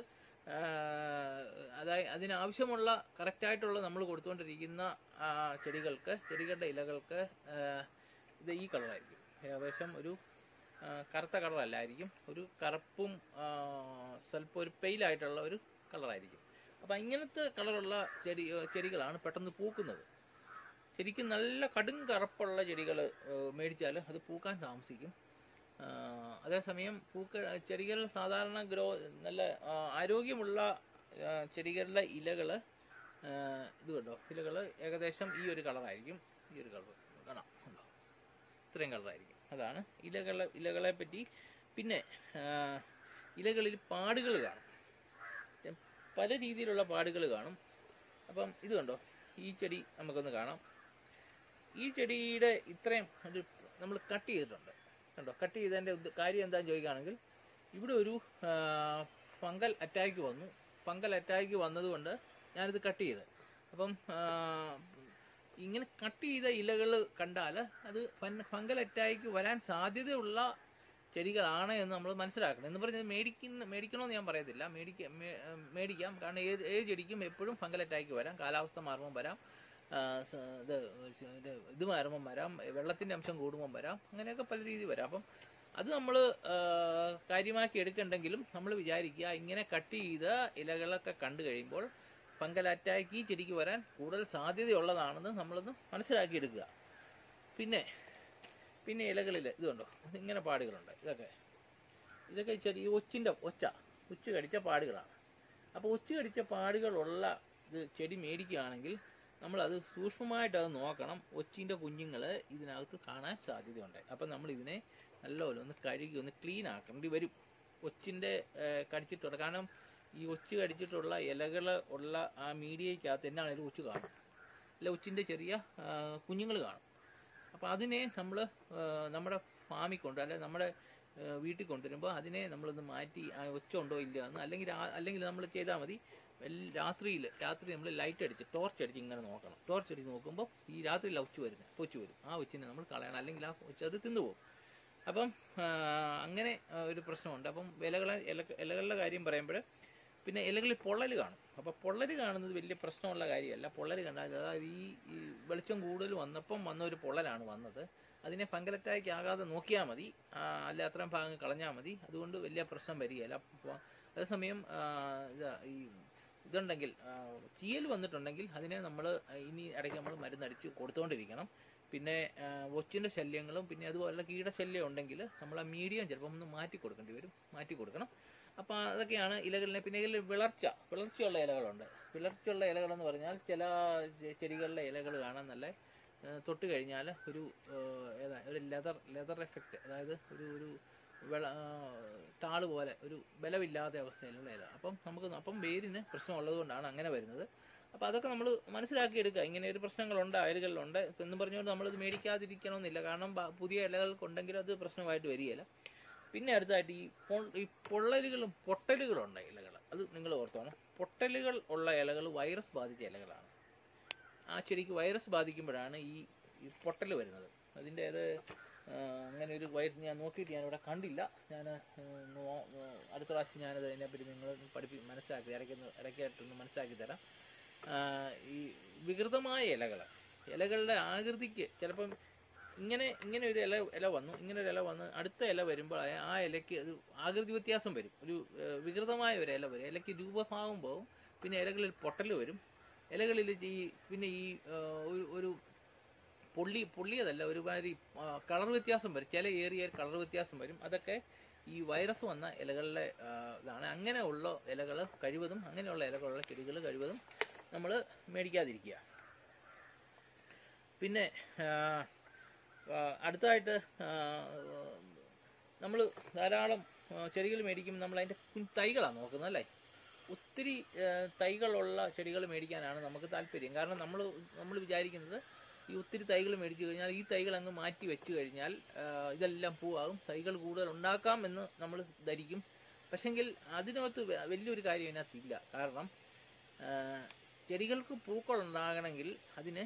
അതായത് അതിനാവശ്യമുള്ള കറക്റ്റായിട്ടുള്ള നമ്മൾ കൊടുത്തുകൊണ്ടിരിക്കുന്ന ആ, ചെടികൾക്ക് ചെടികളുടെ ഇലകൾക്ക് ആ, ഇത് ഈ കളറായിരിക്കും ഏകദേശം ഒരു ആ, കറുത്ത കളറല്ലായിരിക്കും ഒരു കറുപ്പും ആ, സ്വല്പം ഒരു പെയിലായിട്ടുള്ള ഒരു കളറായിരിക്കും അപ്പം ഇങ്ങനത്തെ കളറുള്ള ചെടി ചെടികളാണ് പെട്ടെന്ന് പൂക്കുന്നത് ശരിക്കും നല്ല കടും കറുപ്പുള്ള ചെടികൾ മേടിച്ചാൽ അത് പൂക്കാൻ താമസിക്കും ആ, അതേസമയം പൂക്ക ചെടികൾ സാധാരണ ഗ്രോ നല്ല ആ, ആരോഗ്യമുള്ള ആ, ചെടികളുടെ ഇലകൾ ഇത് കണ്ടോ ഇലകൾ ഏകദേശം ഈ ഒരു കളറായിരിക്കും ഈ ഒരു കളർ കാണാം കണ്ടോ ഇത്രയും കളറായിരിക്കും അതാണ് ഇലകളെ ഇലകളെ പറ്റി പിന്നെ ആ, ഇലകളിൽ പാടുകൾ കാണും പല രീതിയിലുള്ള പാടുകൾ കാണും അപ്പം ഇത് കണ്ടോ ഈ ചെടി നമുക്കൊന്ന് കാണാം ഈ ചെടിയുടെ ഇത്രയും ഒരു നമ്മൾ കട്ട് ചെയ്തിട്ടുണ്ട് കണ്ടോ കട്ട് ചെയ്തതിൻ്റെ ഉദ്ദ- കാര്യം എന്താണെന്ന് ചോദിക്കുകയാണെങ്കിൽ ഇവിടെ ഒരു ഫംഗൽ അറ്റാക്ക് വന്നു ഫംഗൽ അറ്റാക്ക് വന്നതുകൊണ്ട് ഞാനിത് കട്ട് ചെയ്ത് അപ്പം ആ, ഇങ്ങനെ കട്ട് ചെയ്ത ഇലകൾ കണ്ടാൽ അത് ഫംഗൽ അറ്റാക്ക് വരാൻ സാധ്യതയുള്ള ചെടികളാണ് എന്ന് നമ്മൾ മനസ്സിലാക്കണം എന്ന് പറഞ്ഞത് മേടിക്കുന്ന മേടിക്കണമെന്ന് ഞാൻ പറയത്തില്ല മേടിക്ക മേ- മേടിക്കാം കാരണം ഏത് ഏത് ചെടിക്കും എപ്പോഴും ഫംഗൽ അറ്റാക്ക് വരാം കാലാവസ്ഥ മാറുമ്പം വരാം ആ, സ- ഇത് ഇത് ഇത് മാറുമ്പം വരാം വെള്ളത്തിൻ്റെ അംശം കൂടുമ്പം വരാം അങ്ങനെയൊക്കെ പല രീതി വരാം അപ്പം അത് നമ്മൾ കാര്യമാക്കി എടുക്കണ്ടെങ്കിലും നമ്മൾ വിചാരിക്കുക ഇങ്ങനെ കട്ട് ചെയ്ത ഇലകളൊക്കെ കണ്ടു കഴിയുമ്പോൾ ഫംഗൽ അറ്റാക്ക് ഈ ചെടിക്ക് വരാൻ കൂടുതൽ സാധ്യതയുള്ളതാണെന്ന് നമ്മളൊന്ന് മനസ്സിലാക്കി എടുക്കുക പിന്നെ പിന്നെ ഇലകളിൽ ഇതുണ്ടോ ഇങ്ങനെ പാടുകളുണ്ട് ഇതൊക്കെ ഇതൊക്കെ ചെറിയ ഒച്ചിൻ്റെ ഒച്ച ഉച്ച കടിച്ച പാടുകളാണ് അപ്പോൾ ഉച്ച കടിച്ച പാടുകളുള്ള ഇത് ചെടി മേടിക്കുകയാണെങ്കിൽ നമ്മളത് സൂക്ഷ്മമായിട്ട് അത് നോക്കണം ഒച്ചിൻ്റെ കുഞ്ഞുങ്ങൾ ഇതിനകത്ത് കാണാൻ സാധ്യതയുണ്ട് അപ്പം നമ്മൾ ഇതിനെ നല്ലപോലെ ഒന്ന് കഴുകി ഒന്ന് ക്ലീൻ ആക്കേണ്ടി വരും ഒച്ചിൻ്റെ കടിച്ചിട്ടുള്ള കാരണം ഈ ഒച്ച് കടിച്ചിട്ടുള്ള ഇലകൾ ഉള്ള ആ മീഡിയയ്ക്കകത്ത് എന്നാണേലും ഒച്ച് കാണും അല്ല ഒച്ചിൻ്റെ ചെറിയ കുഞ്ഞുങ്ങൾ കാണും അപ്പോൾ അതിനെ നമ്മൾ നമ്മുടെ ഫാമിൽ കൊണ്ട് അല്ലെ നമ്മുടെ ആ, വീട്ടിൽ കൊണ്ടുവരുമ്പോൾ അതിനെ നമ്മളൊന്ന് മാറ്റി ആ ഒച്ച ഉണ്ടോ ഇല്ല എന്ന് അല്ലെങ്കിൽ രാ- അല്ലെങ്കിൽ നമ്മൾ ചെയ്താൽ മതി രാത്രിയിൽ രാത്രി നമ്മൾ ലൈറ്റ് അടിച്ച് ടോർച്ച് അടിച്ച് ഇങ്ങനെ നോക്കണം ടോർച്ച് അടിച്ച് നോക്കുമ്പോൾ ഈ രാത്രിയിലാണ് ഉച്ച വരുന്നത് ഒച്ച വരും ആ ഒച്ചിനെ നമ്മൾ കളയണം അല്ലെങ്കിൽ ആ ഒച്ച അത് തിന്നുപോകും അപ്പം ആ, അങ്ങനെ ആ, ഒരു പ്രശ്നമുണ്ട് അപ്പം ഇലകളെ ഇല ഇലകളുടെ കാര്യം പറയുമ്പോൾ പിന്നെ ഇലകളിൽ പൊള്ളൽ കാണും അപ്പോൾ പൊള്ളൽ കാണുന്നത് വലിയ പ്രശ്നമുള്ള കാര്യമല്ല പൊള്ളൽ കണ്ടാൽ അതായത് ഈ ഈ വെളിച്ചം കൂടുതൽ വന്നപ്പം വന്ന ഒരു പൊള്ളലാണ് വന്നത് അതിനെ ഫംഗലറ്റായിക്ക് ആകാതെ നോക്കിയാൽ മതി ആ, അല്ല അത്രയും ഭാഗം കളഞ്ഞാൽ മതി അതുകൊണ്ട് വലിയ പ്രശ്നം വരികയില്ല അപ്പോൾ അതേസമയം ആ, ഇതാ ഈ ഇതുണ്ടെങ്കിൽ ആ, ചീയൽ വന്നിട്ടുണ്ടെങ്കിൽ അതിനെ നമ്മൾ ഇനി ഇടയ്ക്ക് നമ്മൾ മരുന്നടിച്ച് കൊടുത്തുകൊണ്ടിരിക്കണം പിന്നെ ഒച്ചിൻ്റെ ശല്യങ്ങളും പിന്നെ അതുപോലെ കീടശല്യം ഉണ്ടെങ്കിൽ നമ്മൾ ആ മീഡിയം ചിലപ്പം ഒന്ന് മാറ്റി കൊടുക്കേണ്ടി വരും മാറ്റി കൊടുക്കണം അപ്പോൾ അതൊക്കെയാണ് ഇലകളിലെ പിന്നെ ഇതിൽ വിളർച്ച വിളർച്ചയുള്ള ഇലകളുണ്ട് വിളർച്ചയുള്ള ഇലകളെന്ന് പറഞ്ഞാൽ ചില ചെ- ചെടികളിലെ ഇലകൾ കാണാൻ നല്ല ആ, തൊട്ട് കഴിഞ്ഞാൽ ഒരു ആ, ഏതാ ഒരു ലെതർ ലെതർ എഫക്റ്റ് അതായത് ഒരു ഒരു വെള ആ, താള് പോലെ ഒരു ബലമില്ലാത്ത അവസ്ഥയിലുള്ള ഇല അപ്പം നമുക്ക് അപ്പം വേരിന് പ്രശ്നമുള്ളത് കൊണ്ടാണ് അങ്ങനെ വരുന്നത് അപ്പോൾ അതൊക്കെ നമ്മൾ മനസ്സിലാക്കിയെടുക്കുക ഇങ്ങനെ ഒരു പ്രശ്നങ്ങളുണ്ട് അയലുകളിലുണ്ട് എന്ന് പറഞ്ഞുകൊണ്ട് നമ്മളിത് മേടിക്കാതിരിക്കണമെന്നില്ല കാരണം ബ- പുതിയ ഇലകൾക്കുണ്ടെങ്കിലും അത് പ്രശ്നമായിട്ട് വരികയില്ല പിന്നെ അടുത്തായിട്ട് ഈ പൊ- ഈ പൊള്ളലുകളും പൊട്ടലുകളും ഉണ്ട് ഇലകൾ അത് നിങ്ങൾ ഓർത്തോണം പൊട്ടലുകൾ ഉള്ള ഇലകൾ വൈറസ് ബാധിച്ച ഇലകളാണ് ആ ചെടിക്ക് വൈറസ് ബാധിക്കുമ്പോഴാണ് ഈ ഈ പൊട്ടൽ വരുന്നത് അതിൻ്റെ അത് ആ, അങ്ങനെ ഒരു വൈറസ് ഞാൻ നോക്കിയിട്ട് ഞാൻ ഇവിടെ കണ്ടില്ല ഞാൻ അടുത്ത പ്രാവശ്യം ഞാനത് അതിനെപ്പറ്റി നിങ്ങൾ പഠിപ്പി മനസ്സിലാക്കി ഇടയ്ക്കൊന്ന് ഇടയ്ക്കായിട്ടൊന്ന് മനസ്സിലാക്കി തരാം ആ, ഈ വികൃതമായ ഇലകൾ ഇലകളുടെ ആകൃതിക്ക് ചിലപ്പം ഇങ്ങനെ ഇങ്ങനെ ഒരു ഇല ഇല വന്നു ഇങ്ങനെ ഒരു ഇല വന്ന് അടുത്ത ഇല വരുമ്പോൾ ആ- ആ ഇലയ്ക്ക് ഒരു ആകൃതി വ്യത്യാസം വരും ഒരു ഏഹ്, വികൃതമായ ഒരു ഇല വരും ഇലയ്ക്ക് രൂപഭാവം പോകും പിന്നെ ഇലകളിൽ പൊട്ടൽ വരും ഇലകളിൽ ഈ പിന്നെ ഈ ഏഹ്, ഒരു ഒരു പൊള്ളി പൊള്ളിയതല്ല ഒരുമാതിരി കളർ വ്യത്യാസം വരും ചില ഏറിയ കളർ വ്യത്യാസം വരും അതൊക്കെ ഈ വൈറസ് വന്ന ഇലകളിലെ ആ, ഇതാണ് അങ്ങനെയുള്ള ഇലകൾ കഴിവതും അങ്ങനെയുള്ള ഇലകളുള്ള ചെടികൾ കഴിവതും നമ്മൾ മേടിക്കാതിരിക്കുക പിന്നെ ആ, ആ, അടുത്തതായിട്ട് നമ്മൾ ധാരാളം ചെടികൾ മേടിക്കുമ്പോൾ നമ്മൾ അതിൻ്റെ തൈകളാണ് നോക്കുന്നത് അല്ലേ ഒത്തിരി ആ, തൈകളുള്ള ചെടികൾ മേടിക്കാനാണ് നമുക്ക് താല്പര്യം കാരണം നമ്മൾ നമ്മൾ വിചാരിക്കുന്നത് ഈ ഒത്തിരി തൈകൾ മേടിച്ചു കഴിഞ്ഞാൽ ഈ തൈകൾ അങ്ങ് മാറ്റി വെച്ച് കഴിഞ്ഞാൽ ആ, ഇതെല്ലാം പൂവാകും തൈകൾ കൂടുതൽ ഉണ്ടാക്കാം എന്ന് നമ്മൾ ധരിക്കും പക്ഷെങ്കിൽ അതിനകത്ത് വ- വലിയൊരു കാര്യം ഇതിനകത്തില്ല കാരണം ആ, ചെടികൾക്ക് പൂക്കൾ ഉണ്ടാകണമെങ്കിൽ അതിന്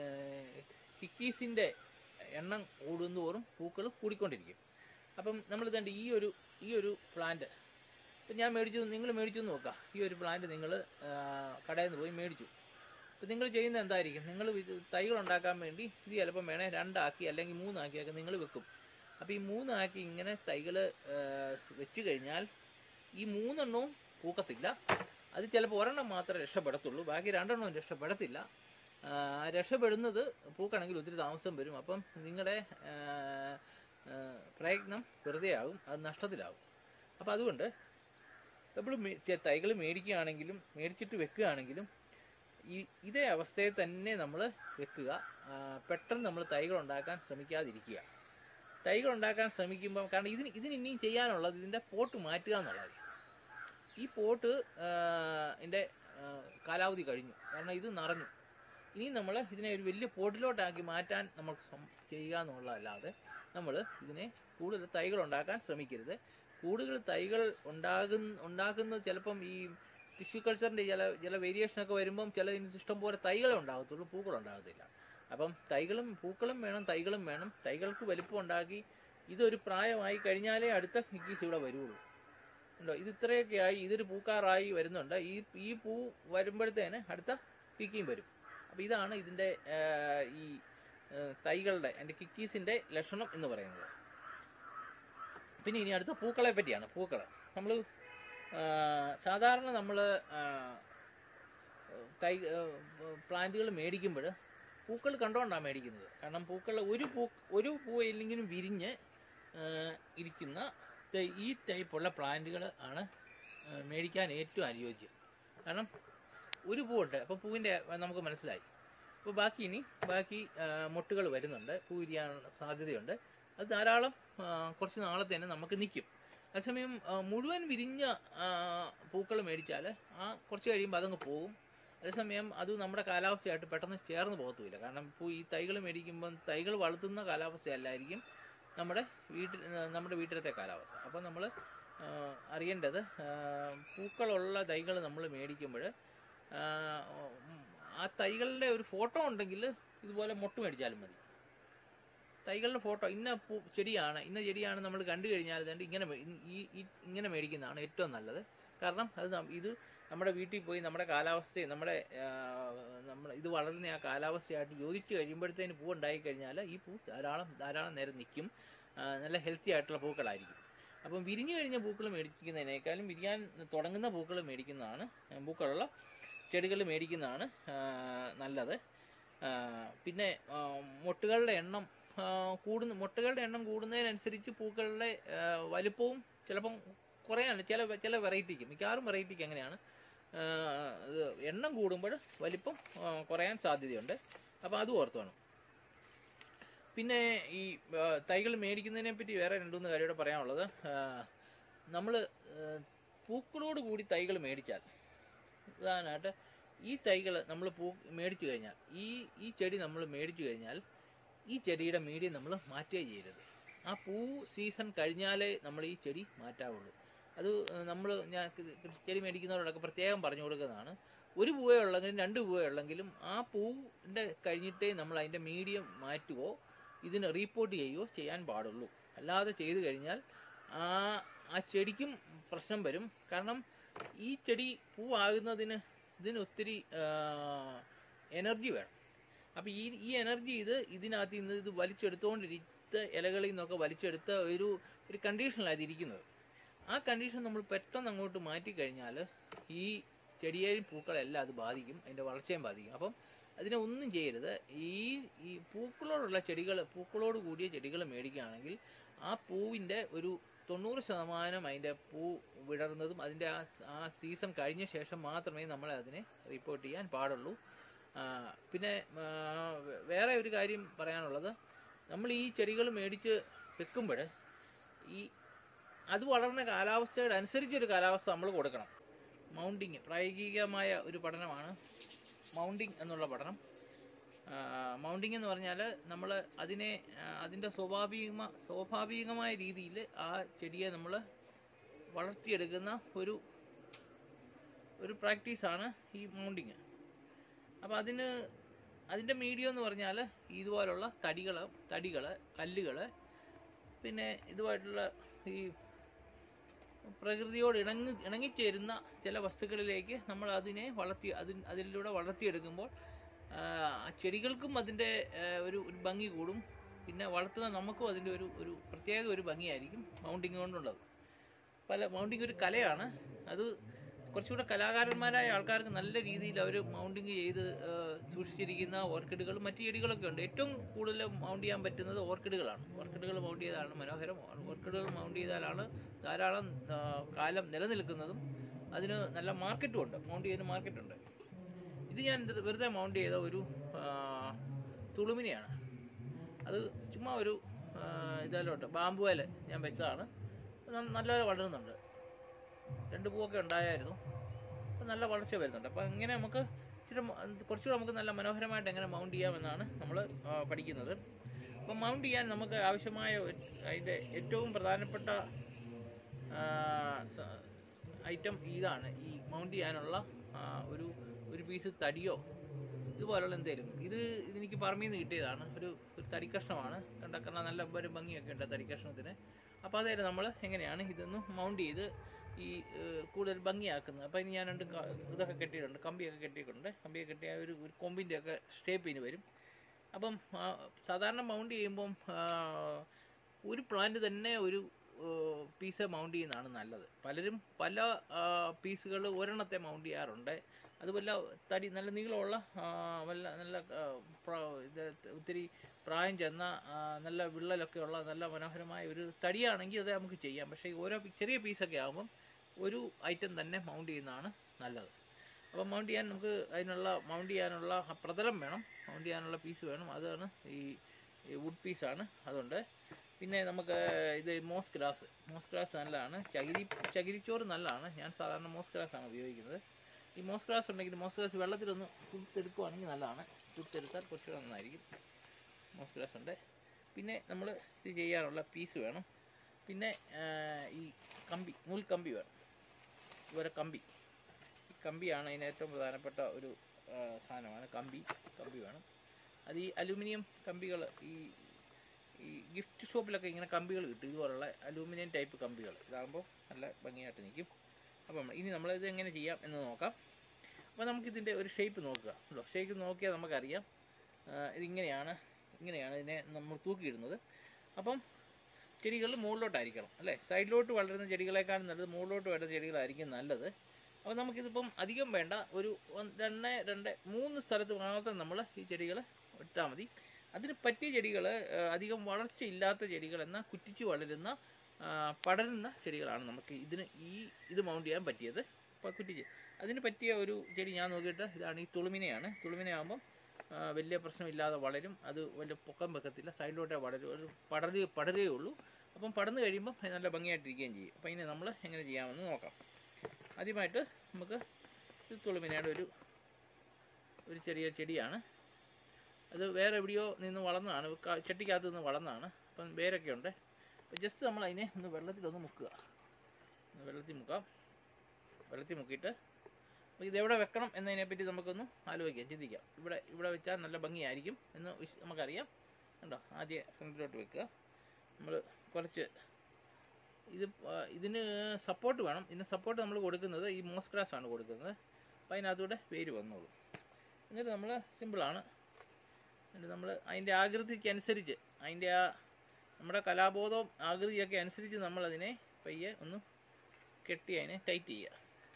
കിക്കീസിൻ്റെ എണ്ണം കൂടുന്തോറും പൂക്കൾ കൂടിക്കൊണ്ടിരിക്കും അപ്പം നമ്മൾ ഇതേണ്ട ഈ ഒരു ഈ ഒരു പ്ലാന്റ് ഇപ്പം ഞാൻ മേടിച്ചു നിങ്ങൾ മേടിച്ചു എന്ന് നോക്കാം ഈ ഒരു പ്ലാന്റ് നിങ്ങൾ കടയിൽ നിന്ന് പോയി മേടിച്ചു അപ്പം നിങ്ങൾ ചെയ്യുന്നത് എന്തായിരിക്കും നിങ്ങൾ തൈകൾ ഉണ്ടാക്കാൻ വേണ്ടി ഇത് ചിലപ്പം വേണേൽ രണ്ടാക്കി അല്ലെങ്കിൽ മൂന്നാക്കിയൊക്കെ നിങ്ങൾ വെക്കും അപ്പോൾ ഈ മൂന്നാക്കി ഇങ്ങനെ തൈകൾ വെച്ച് കഴിഞ്ഞാൽ ഈ മൂന്നെണ്ണവും പൂക്കത്തില്ല അത് ചിലപ്പോൾ ഒരെണ്ണം മാത്രമേ രക്ഷപ്പെടത്തുള്ളൂ ബാക്കി രണ്ടെണ്ണവും രക്ഷപ്പെടത്തില്ല ആ, രക്ഷപ്പെടുന്നത് പൂക്കണമെങ്കിൽ ഒത്തിരി താമസം വരും അപ്പം നിങ്ങളുടെ ആ, ആ, പ്രയത്നം വെറുതെ ആകും അത് നഷ്ടത്തിലാകും അപ്പം അതുകൊണ്ട് നമ്മൾ തൈകൾ മേടിക്കുകയാണെങ്കിലും മേടിച്ചിട്ട് വെക്കുകയാണെങ്കിലും ഈ ഇതേ അവസ്ഥയിൽ തന്നെ നമ്മൾ വെക്കുക ആ, പെട്ടെന്ന് നമ്മൾ തൈകൾ ഉണ്ടാക്കാൻ ശ്രമിക്കാതിരിക്കുക തൈകൾ ഉണ്ടാക്കാൻ ശ്രമിക്കുമ്പോൾ കാരണം ഇതിന് ഇതിന് ഇനിയും ചെയ്യാനുള്ളത് ഇതിൻ്റെ പോട്ട് മാറ്റുക എന്നുള്ളത് ഈ പോട്ട് ഇതിൻ്റെ കാലാവധി കഴിഞ്ഞു കാരണം ഇത് നിറഞ്ഞു ഇനി നമ്മൾ ഇതിനെ ഒരു വലിയ പോട്ടിലോട്ടാക്കി മാറ്റാൻ നമ്മൾ സം- ചെയ്യുക എന്നുള്ളതല്ലാതെ നമ്മൾ ഇതിനെ കൂടുതൽ തൈകൾ ഉണ്ടാക്കാൻ ശ്രമിക്കരുത് കൂടുതൽ തൈകൾ ഉണ്ടാകുന്ന ഉണ്ടാക്കുന്നത് ചിലപ്പം ഈ ടിഷ്യൂ കൾച്ചറിൻ്റെ ചില ചില വേരിയേഷനൊക്കെ വരുമ്പം ചില ഇതിന് ഇഷ്ടം പോലെ തൈകളെ ഉണ്ടാകത്തുള്ളൂ പൂക്കൾ ഉണ്ടാകത്തില്ല അപ്പം തൈകളും പൂക്കളും വേണം തൈകളും വേണം തൈകൾക്ക് വലിപ്പം ഉണ്ടാക്കി ഇതൊരു പ്രായമായി കഴിഞ്ഞാലേ അടുത്ത കിക്കീസ് ഇവിടെ വരുള്ളൂ ഉണ്ടോ ഇത് ഇത്രയൊക്കെ ആയി ഇതൊരു പൂക്കാറായി വരുന്നുണ്ട് ഈ ഈ പൂ വരുമ്പോഴത്തേന് അടുത്ത കിക്കിയും വരും അപ്പോൾ ഇതാണ് ഇതിൻ്റെ ഈ ആ, തൈകളുടെ എൻ്റെ കിക്കീസിൻ്റെ ലക്ഷണം എന്ന് പറയുന്നത് പിന്നെ ഇനി അടുത്ത പൂക്കളെ പറ്റിയാണ് പൂക്കൾ നമ്മൾ സാധാരണ നമ്മൾ തൈ പ്ലാന്റുകൾ മേടിക്കുമ്പോൾ പൂക്കൾ കണ്ടുകൊണ്ടാണ് മേടിക്കുന്നത് കാരണം പൂക്കൾ ഒരു പൂ ഒരു പൂ ഇല്ലെങ്കിലും വിരിഞ്ഞ് ആ, ഇരിക്കുന്ന ദേ ഈ ടൈപ്പുള്ള പ്ലാന്റുകൾ ആണ് ആ, മേടിക്കാൻ ഏറ്റവും അനുയോജ്യം കാരണം ഒരു പൂവുണ്ട് അപ്പോൾ പൂവിൻ്റെ നമുക്ക് മനസ്സിലായി അപ്പോൾ ബാക്കി ഇനി ബാക്കി മുട്ടുകൾ വരുന്നുണ്ട് പൂ വിരിയാനുള്ള സാധ്യതയുണ്ട് അത് ധാരാളം ആ, കുറച്ച് നാളത്തേന് നമുക്ക് നിൽക്കും അതേസമയം ആ, മുഴുവൻ വിരിഞ്ഞ പൂക്കൾ മേടിച്ചാൽ ആ കുറച്ച് കഴിയുമ്പോൾ അതങ്ങ് പോകും അതേസമയം അത് നമ്മുടെ കാലാവസ്ഥയായിട്ട് പെട്ടെന്ന് ചേർന്ന് പോകത്തുമില്ല കാരണം ഇപ്പോൾ ഈ തൈകൾ മേടിക്കുമ്പം തൈകൾ വളർത്തുന്ന കാലാവസ്ഥയല്ലായിരിക്കും നമ്മുടെ വീട്ടിൽ നമ്മുടെ വീട്ടിലത്തെ കാലാവസ്ഥ അപ്പോൾ നമ്മൾ അറിയേണ്ടത് ആ, പൂക്കളുള്ള തൈകൾ നമ്മൾ മേടിക്കുമ്പോൾ ആ തൈകളുടെ ഒരു ഫോട്ടോ ഉണ്ടെങ്കിൽ ഇതുപോലെ മൊട്ട് മേടിച്ചാലും മതി തൈകളുടെ ഫോട്ടോ ഇന്ന പൂ ചെടിയാണ് ഇന്ന ചെടിയാണ് നമ്മൾ കണ്ടു കഴിഞ്ഞാൽ തന്നെ ഇങ്ങനെ മേ- ഈ ഈ ഇങ്ങനെ മേടിക്കുന്നതാണ് ഏറ്റവും നല്ലത് കാരണം അത് നം- ഇത് നമ്മുടെ വീട്ടിൽ പോയി നമ്മുടെ കാലാവസ്ഥയെ നമ്മുടെ നമ്മൾ ഇത് വളരുന്ന ആ കാലാവസ്ഥയായിട്ട് യോജിച്ച് കഴിയുമ്പോഴത്തേന് പൂ ഉണ്ടായി കഴിഞ്ഞാൽ ഈ പൂ ധാരാളം ധാരാളം നേരം നിൽക്കും ആ, നല്ല ഹെൽത്തി ആയിട്ടുള്ള പൂക്കളായിരിക്കും അപ്പം വിരിഞ്ഞു കഴിഞ്ഞ പൂക്കൾ മേടിക്കുന്നതിനേക്കാളും വിരിയാൻ തുടങ്ങുന്ന പൂക്കൾ മേടിക്കുന്നതാണ് ആ, പൂക്കളുള്ള ചെടികൾ മേടിക്കുന്നതാണ് ആ, നല്ലത് ആ, പിന്നെ ആ, മൊട്ടുകളുടെ എണ്ണം ആ, കൂടുന്ന മൊട്ടുകളുടെ എണ്ണം കൂടുന്നതിനനുസരിച്ച് പൂക്കളുടെ ആ, വലുപ്പവും ചിലപ്പം കുറയാണ് ചില ചില വെറൈറ്റിക്ക് മിക്കവാറും വെറൈറ്റിക്ക് അങ്ങനെയാണ് ആ, ഇത് എണ്ണം കൂടുമ്പോൾ വലിപ്പം ആ, കുറയാൻ സാധ്യതയുണ്ട് അപ്പോൾ അതും ഓർത്ത് വേണം പിന്നെ ഈ ആ, തൈകൾ മേടിക്കുന്നതിനെ പറ്റി വേറെ രണ്ടുമൂന്ന് കാര്യം കൂടെ പറയാനുള്ളത് നമ്മൾ പൂക്കളോട് കൂടി തൈകൾ മേടിച്ചാൽ ഉദാഹരണമായിട്ട് ഈ തൈകൾ നമ്മൾ പൂ മേടിച്ചു കഴിഞ്ഞാൽ ഈ ഈ ചെടി നമ്മൾ മേടിച്ചു കഴിഞ്ഞാൽ ഈ ചെടിയുടെ മീഡിയം നമ്മൾ മാറ്റുകയും ചെയ്യരുത് ആ പൂ സീസൺ കഴിഞ്ഞാലേ നമ്മൾ ഈ ചെടി മാറ്റാവുള്ളൂ അത് നമ്മൾ ഞാൻ കൃ- കൃഷി ചെടി മേടിക്കുന്നവരോടൊക്കെ പ്രത്യേകം പറഞ്ഞു കൊടുക്കുന്നതാണ് ഒരു പൂവേ ഉള്ളെങ്കിലും രണ്ട് പൂവേ ഉള്ളെങ്കിലും ആ പൂവിൻ്റെ കഴിഞ്ഞിട്ടേ നമ്മൾ അതിൻ്റെ മീഡിയം മാറ്റുകയോ ഇതിന് റീപ്പോർട്ട് ചെയ്യുകയോ ചെയ്യാൻ പാടുള്ളൂ അല്ലാതെ ചെയ്തു കഴിഞ്ഞാൽ ആ ആ ചെടിക്കും പ്രശ്നം വരും കാരണം ഈ ചെടി പൂവാകുന്നതിന് ഇതിന് ഒത്തിരി എനർജി വേണം അപ്പോൾ ഈ ഈ എനർജി ഇത് ഇതിനകത്ത് നിന്ന് ഇത് വലിച്ചെടുത്തുകൊണ്ടിരിത്ത ഇലകളിൽ നിന്നൊക്കെ വലിച്ചെടുത്ത ഒരു ഒരു കണ്ടീഷനിലാണ് ഇരിക്കുന്നത് ആ കണ്ടീഷൻ നമ്മൾ പെട്ടെന്ന് അങ്ങോട്ട് മാറ്റിക്കഴിഞ്ഞാൽ ഈ ചെടിയേയും പൂക്കളെല്ലാം അത് ബാധിക്കും അതിൻ്റെ വളർച്ചയും ബാധിക്കും അപ്പം അതിനെ ഒന്നും ചെയ്യരുത് ഈ ഈ പൂക്കളോടുള്ള ചെടികൾ പൂക്കളോട് കൂടിയ ചെടികൾ മേടിക്കുകയാണെങ്കിൽ ആ പൂവിൻ്റെ ഒരു തൊണ്ണൂറ് ശതമാനം അതിൻ്റെ പൂ വിടർന്നതും അതിൻ്റെ ആ ആ സീസൺ കഴിഞ്ഞ ശേഷം മാത്രമേ നമ്മൾ അതിനെ റിപ്പോർട്ട് ചെയ്യാൻ പാടുള്ളൂ ആ, പിന്നെ ആ, വേ- വേറെ ഒരു കാര്യം പറയാനുള്ളത് നമ്മൾ ഈ ചെടികൾ മേടിച്ച് വെക്കുമ്പോൾ ഈ അത് വളർന്ന കാലാവസ്ഥയുടെ അനുസരിച്ചൊരു കാലാവസ്ഥ നമ്മൾ കൊടുക്കണം മൗണ്ടിങ് പ്രായോഗികമായ ഒരു പഠനമാണ് മൗണ്ടിങ് എന്നുള്ള പഠനം മൗണ്ടിങ് എന്ന് പറഞ്ഞാൽ നമ്മൾ അതിനെ ആ, അതിൻ്റെ സ്വാഭാവിക സ്വാഭാവികമായ രീതിയിൽ ആ ചെടിയെ നമ്മൾ വളർത്തിയെടുക്കുന്ന ഒരു ഒരു പ്രാക്ടീസാണ് ഈ മൗണ്ടിങ് അപ്പോൾ അതിന് അതിൻ്റെ മീഡിയം എന്ന് പറഞ്ഞാൽ ഇതുപോലുള്ള തടികൾ തടികൾ കല്ലുകൾ പിന്നെ ഇതുമായിട്ടുള്ള ഈ പ്രകൃതിയോട് ഇണങ്ങി ഇണങ്ങിച്ചേരുന്ന ചില വസ്തുക്കളിലേക്ക് നമ്മൾ അതിനെ വളർത്തി അതിന് അതിലൂടെ വളർത്തിയെടുക്കുമ്പോൾ ആ, ആ ചെടികൾക്കും അതിൻ്റെ ആ, ഒരു ഒരു ഭംഗി കൂടും പിന്നെ വളർത്തുന്ന നമുക്കും അതിൻ്റെ ഒരു ഒരു പ്രത്യേക ഒരു ഭംഗിയായിരിക്കും മൗണ്ടിങ് കൊണ്ടുള്ളത് പല മൗണ്ടിങ് ഒരു കലയാണ് അത് കുറച്ചുകൂടെ കലാകാരന്മാരായ ആൾക്കാർക്ക് നല്ല രീതിയിൽ അവർ മൗണ്ടിങ് ചെയ്ത് ആ, സൂക്ഷിച്ചിരിക്കുന്ന ഓർക്കിഡുകളും മറ്റു ചെടികളൊക്കെ ഉണ്ട് ഏറ്റവും കൂടുതൽ മൗണ്ട് ചെയ്യാൻ പറ്റുന്നത് ഓർക്കിഡുകളാണ് ഓർക്കിഡുകൾ മൗണ്ട് ചെയ്താലാണ് മനോഹരം ഓർക്കിഡുകൾ മൗണ്ട് ചെയ്താലാണ് ധാരാളം ആ, കാലം നിലനിൽക്കുന്നതും അതിന് നല്ല മാർക്കറ്റും ഉണ്ട് മൗണ്ട് ചെയ്യുന്ന മാർക്കറ്റുണ്ട് ഇത് ഞാൻ ഇത് വെറുതെ മൗണ്ട് ചെയ്ത ഒരു ആ, തുളുമിനെയാണ് അത് ചുമ്മാ ഒരു ആ, ഇതിലോട്ട് ബാമ്പുവേല ഞാൻ വെച്ചതാണ് അത് ന- നല്ലപോലെ വളരുന്നുണ്ട് രണ്ട് പൂവൊക്കെ ഉണ്ടായായിരുന്നു അപ്പോൾ നല്ല വളർച്ച വരുന്നുണ്ട് അപ്പോൾ ഇങ്ങനെ നമുക്ക് ഇച്ചിരി മ- കുറച്ചുകൂടെ നമുക്ക് നല്ല മനോഹരമായിട്ട് എങ്ങനെ മൗണ്ട് ചെയ്യാമെന്നാണ് നമ്മൾ പഠിക്കുന്നത് അപ്പോൾ മൗണ്ട് ചെയ്യാൻ നമുക്ക് ആവശ്യമായ ഒരു- അതിൻ്റെ ഏറ്റവും പ്രധാനപ്പെട്ട ഐറ്റം ഇതാണ് ഈ മൗണ്ട് ചെയ്യാനുള്ള ആ, ഒരു ഒരു പീസ് തടിയോ ഇതുപോലുള്ള എന്തെങ്കിലും ഇത് ഇതെനിക്ക് പറമ്പിൽ നിന്ന് കിട്ടിയതാണ് ഒരു ഒരു തടി കഷ്ണമാണ് കണ്ട കാരണം നല്ല ഒരു ഭംഗിയൊക്കെ ഉണ്ട് ആ തടി കഷ്ണത്തിന് അപ്പോൾ അതായത് നമ്മൾ എങ്ങനെയാണ് ഇതൊന്ന് മൗണ്ട് ചെയ്ത് ഈ ഏഹ്, കൂടുതൽ ഭംഗിയാക്കുന്നത് അപ്പോൾ ഇനി ഞാൻ രണ്ട് ക- ഇതൊക്കെ കെട്ടിയിട്ടുണ്ട് കമ്പിയൊക്കെ കെട്ടിയിട്ടുണ്ട് കമ്പിയൊക്കെ കെട്ടിയ ഒരു ഒരു കൊമ്പിൻ്റെ ഒക്കെ ഷേപ്പിന് വരും അപ്പം ആ, സാധാരണ മൗണ്ട് ചെയ്യുമ്പം ആ, ഒരു പ്ലാന്റ് തന്നെ ഒരു പീസ് മൗണ്ട് ചെയ്യുന്നതാണ് നല്ലത് പലരും പല പീസുകൾ ഒരെണ്ണത്തെ മൗണ്ട് ചെയ്യാറുണ്ട് അതുപോലെ തടി നല്ല നീളമുള്ള ആ, വല്ല നല്ല ആ, പ്ര- ഇത് ഒത്തിരി പ്രായം ചെന്ന ആ, നല്ല വിള്ളലൊക്കെ ഉള്ള നല്ല മനോഹരമായ ഒരു തടിയാണെങ്കിൽ അത് നമുക്ക് ചെയ്യാം പക്ഷേ ഈ ഓരോ പി- ചെറിയ പീസൊക്കെ ആകുമ്പം ഒരു ഐറ്റം തന്നെ മൗണ്ട് ചെയ്യുന്നതാണ് നല്ലത് അപ്പോൾ മൗണ്ട് ചെയ്യാൻ നമുക്ക് അതിനുള്ള മൗണ്ട് ചെയ്യാനുള്ള ആ പ്രതലം വേണം മൗണ്ട് ചെയ്യാനുള്ള പീസ് വേണം അതാണ് ഈ വുഡ് പീസാണ് അതുകൊണ്ട് പിന്നെ നമുക്ക് ഇത് മോസ് ഗ്രാസ് മോസ് ഗ്രാസ് നല്ലതാണ് ചകിരി ചകിരിച്ചോറ് നല്ലതാണ് ഞാൻ സാധാരണ മോസ് ഗ്രാസ് ആണ് ഉപയോഗിക്കുന്നത് ഈ മോസ് ഗ്രാസ് ഉണ്ടെങ്കിൽ മോസ് ഗ്രാസ് വെള്ളത്തിലൊന്ന് കുത്തെടുക്കുവാണെങ്കിൽ നല്ലതാണ് കുത്തെടുത്താൽ കുറച്ചുകൂടെ നന്നായിരിക്കും മോസ് ഗ്രാസ് ഉണ്ട് പിന്നെ നമ്മൾ ഇത് ചെയ്യാനുള്ള പീസ് വേണം പിന്നെ ആ, ഈ കമ്പി നൂൽക്കമ്പി വേണം ഇവരെ കമ്പി ഈ കമ്പിയാണ് അതിന് ഏറ്റവും പ്രധാനപ്പെട്ട ഒരു ആ, സാധനമാണ് കമ്പി കമ്പി വേണം അത് ഈ അലൂമിനിയം കമ്പികൾ ഈ ഈ ഗിഫ്റ്റ് ഷോപ്പിലൊക്കെ ഇങ്ങനെ കമ്പികൾ കിട്ടും ഇതുപോലുള്ള അലൂമിനിയം ടൈപ്പ് കമ്പികൾ ഇതാകുമ്പോൾ നല്ല ഭംഗിയായിട്ട് നിൽക്കും അപ്പം ഇനി നമ്മളിത് എങ്ങനെ ചെയ്യാം എന്ന് നോക്കാം അപ്പോൾ നമുക്കിതിൻ്റെ ഒരു ഷേപ്പ് നോക്കുക ഉണ്ടോ ഷേപ്പ് നോക്കിയാൽ നമുക്കറിയാം ആ, ഇതിങ്ങനെയാണ് ഇങ്ങനെയാണ് ഇതിനെ നമ്മൾ തൂക്കിയിടുന്നത് അപ്പം ചെടികൾ മുകളിലോട്ടായിരിക്കണം അല്ലേ സൈഡിലോട്ട് വളരുന്ന ചെടികളെക്കാളും നല്ലത് മുകളിലോട്ട് വരുന്ന ചെടികളായിരിക്കും നല്ലത് അപ്പോൾ നമുക്കിതിപ്പം അധികം വേണ്ട ഒരു ഒന്ന് രണ്ട് രണ്ട് മൂന്ന് സ്ഥലത്ത് മാത്രം നമ്മൾ ഈ ചെടികൾ ഇട്ടാൽ മതി അതിന് പറ്റിയ ചെടികൾ അധികം വളർച്ചയില്ലാത്ത ചെടികൾ എന്നാൽ കുറ്റിച്ച് വളരുന്ന ആ, പടരുന്ന ചെടികളാണ് നമുക്ക് ഇതിന് ഈ ഇത് മൗണ്ട് ചെയ്യാൻ പറ്റിയത് അപ്പോൾ കുറ്റിച്ച് അതിന് പറ്റിയ ഒരു ചെടി ഞാൻ നോക്കിയിട്ട് ഇതാണ് ഈ തുളുമിനയാണ് തുളുമിനയാകുമ്പം ആ, വലിയ പ്രശ്നമില്ലാതെ വളരും അത് വലിയ പൊക്കം വെക്കത്തില്ല സൈഡിലോട്ടേ വളരും ഒരു പടരുക പടരുകയേ ഉള്ളൂ അപ്പം പടർന്നു കഴിയുമ്പം അത് നല്ല ഭംഗിയായിട്ടിരിക്കുകയും ചെയ്യും അപ്പോൾ ഇനി നമ്മൾ എങ്ങനെ ചെയ്യാമെന്ന് നോക്കാം ആദ്യമായിട്ട് നമുക്ക് ഇത് തുളുമിനയുടെ ഒരു ഒരു ചെറിയ ചെടിയാണ് അത് വേറെ എവിടെയോ നിന്ന് വളർന്നതാണ് ക- ചട്ടിക്കകത്ത് നിന്ന് വളർന്നതാണ് അപ്പം വേരൊക്കെ ഉണ്ട് അപ്പോൾ ജസ്റ്റ് നമ്മൾ അതിനെ ഒന്ന് വെള്ളത്തിലൊന്ന് മുക്കുക ഒന്ന് വെള്ളത്തിൽ മുക്കാം വെള്ളത്തിൽ മുക്കിയിട്ട് അപ്പോൾ ഇതെവിടെ വെക്കണം എന്നതിനെപ്പറ്റി നമുക്കൊന്ന് ആലോചിക്കാം ചിന്തിക്കാം ഇവിടെ ഇവിടെ വെച്ചാൽ നല്ല ഭംഗിയായിരിക്കും എന്ന് വിശ്- നമുക്കറിയാം കണ്ടോ ആദ്യം ഫ്രണ്ടിലോട്ട് വെക്കുക നമ്മൾ കുറച്ച് ഇത് പ- ഇതിന് സപ്പോർട്ട് വേണം ഇതിന് സപ്പോർട്ട് നമ്മൾ കൊടുക്കുന്നത് ഈ മോസ് ഗ്രാസ് ആണ് കൊടുക്കുന്നത് അപ്പോൾ അതിനകത്തൂടെ വേര് വന്നോളൂ എന്നിട്ട് നമ്മൾ സിമ്പിളാണ് എന്നിട്ട് നമ്മൾ അതിൻ്റെ ആകൃതിക്ക് അനുസരിച്ച് അതിൻ്റെ ആ നമ്മുടെ കലാബോധവും ആകൃതിയൊക്കെ അനുസരിച്ച് നമ്മളതിനെ പയ്യെ ഒന്ന് കെട്ടി അതിനെ ടൈറ്റ് ചെയ്യുക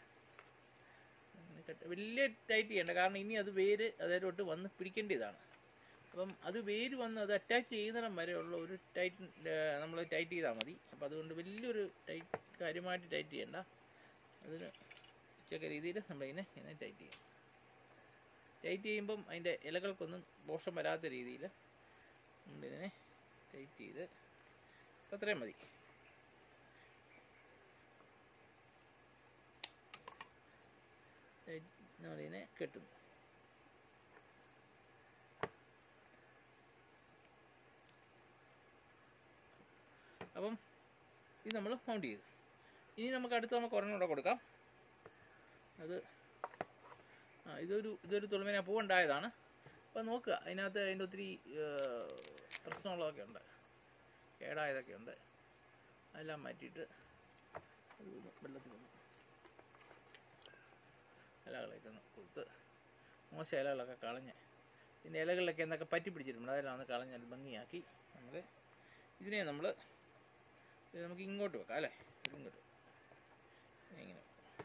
അങ്ങനെ കെട്ടി- വലിയ ടൈറ്റ് ചെയ്യണ്ട കാരണം ഇനി അത് വേര് അതേലോട്ട് വന്ന് പിടിക്കേണ്ടതാണ് അപ്പം അത് വേര് വന്ന് അത് അറ്റാച്ച് ചെയ്യുന്നിടം വരെയുള്ള ഒരു ടൈറ്റ് നമ്മൾ ടൈറ്റ് ചെയ്താൽ മതി അപ്പോൾ അതുകൊണ്ട് വലിയൊരു ടൈറ്റ് കാര്യമായിട്ട് ടൈറ്റ് ചെയ്യണ്ട അതിന് ഉച്ചക്ക രീതിയിൽ നമ്മളിതിനെ ഇങ്ങനെ ടൈറ്റ് ചെയ്യും ടൈറ്റ് ചെയ്യുമ്പം അതിൻ്റെ ഇലകൾക്കൊന്നും ദോഷം വരാത്ത രീതിയിൽ നമ്മളിതിനെ ടൈറ്റ് ചെയ്ത് അത്രയും മതി ടൈറ്റ് നമ്മളിതിനെ കെട്ടുന്നു അപ്പം ഇത് നമ്മൾ മൗണ്ട് ചെയ്തു ഇനി നമുക്ക് അടുത്ത് നമുക്ക് ഒരെണ്ണം കൂടെ കൊടുക്കാം അത് ആ ഇതൊരു ഇതൊരു തുളുമേന പൂവുണ്ടായതാണ് അപ്പോൾ നോക്കുക അതിനകത്ത് അതിൻ്റെ ഒത്തിരി ഏർ, പ്രശ്നങ്ങളൊക്കെ ഉണ്ട് കേടായതൊക്കെ ഉണ്ട് അതെല്ലാം മാറ്റിയിട്ട് അത് ഒന്ന് വെള്ളത്തിലൊന്ന് ഇലകളൊക്കെ ഒന്ന് കൊടുത്ത് മോശം ഇലകളൊക്കെ കളഞ്ഞ് ഇതിൻ്റെ ഇലകളിലൊക്കെ എന്തൊക്കെ പറ്റി പിടിച്ചിട്ടുണ്ട് അതെല്ലാം ഒന്ന് കളഞ്ഞ് അത് ഭംഗിയാക്കി നമ്മൾ ഇതിനെ നമ്മൾ ഇത് നമുക്ക് ഇങ്ങോട്ട് വെക്കാം അല്ലേ ഇത് ഇങ്ങോട്ട് ഇങ്ങനെ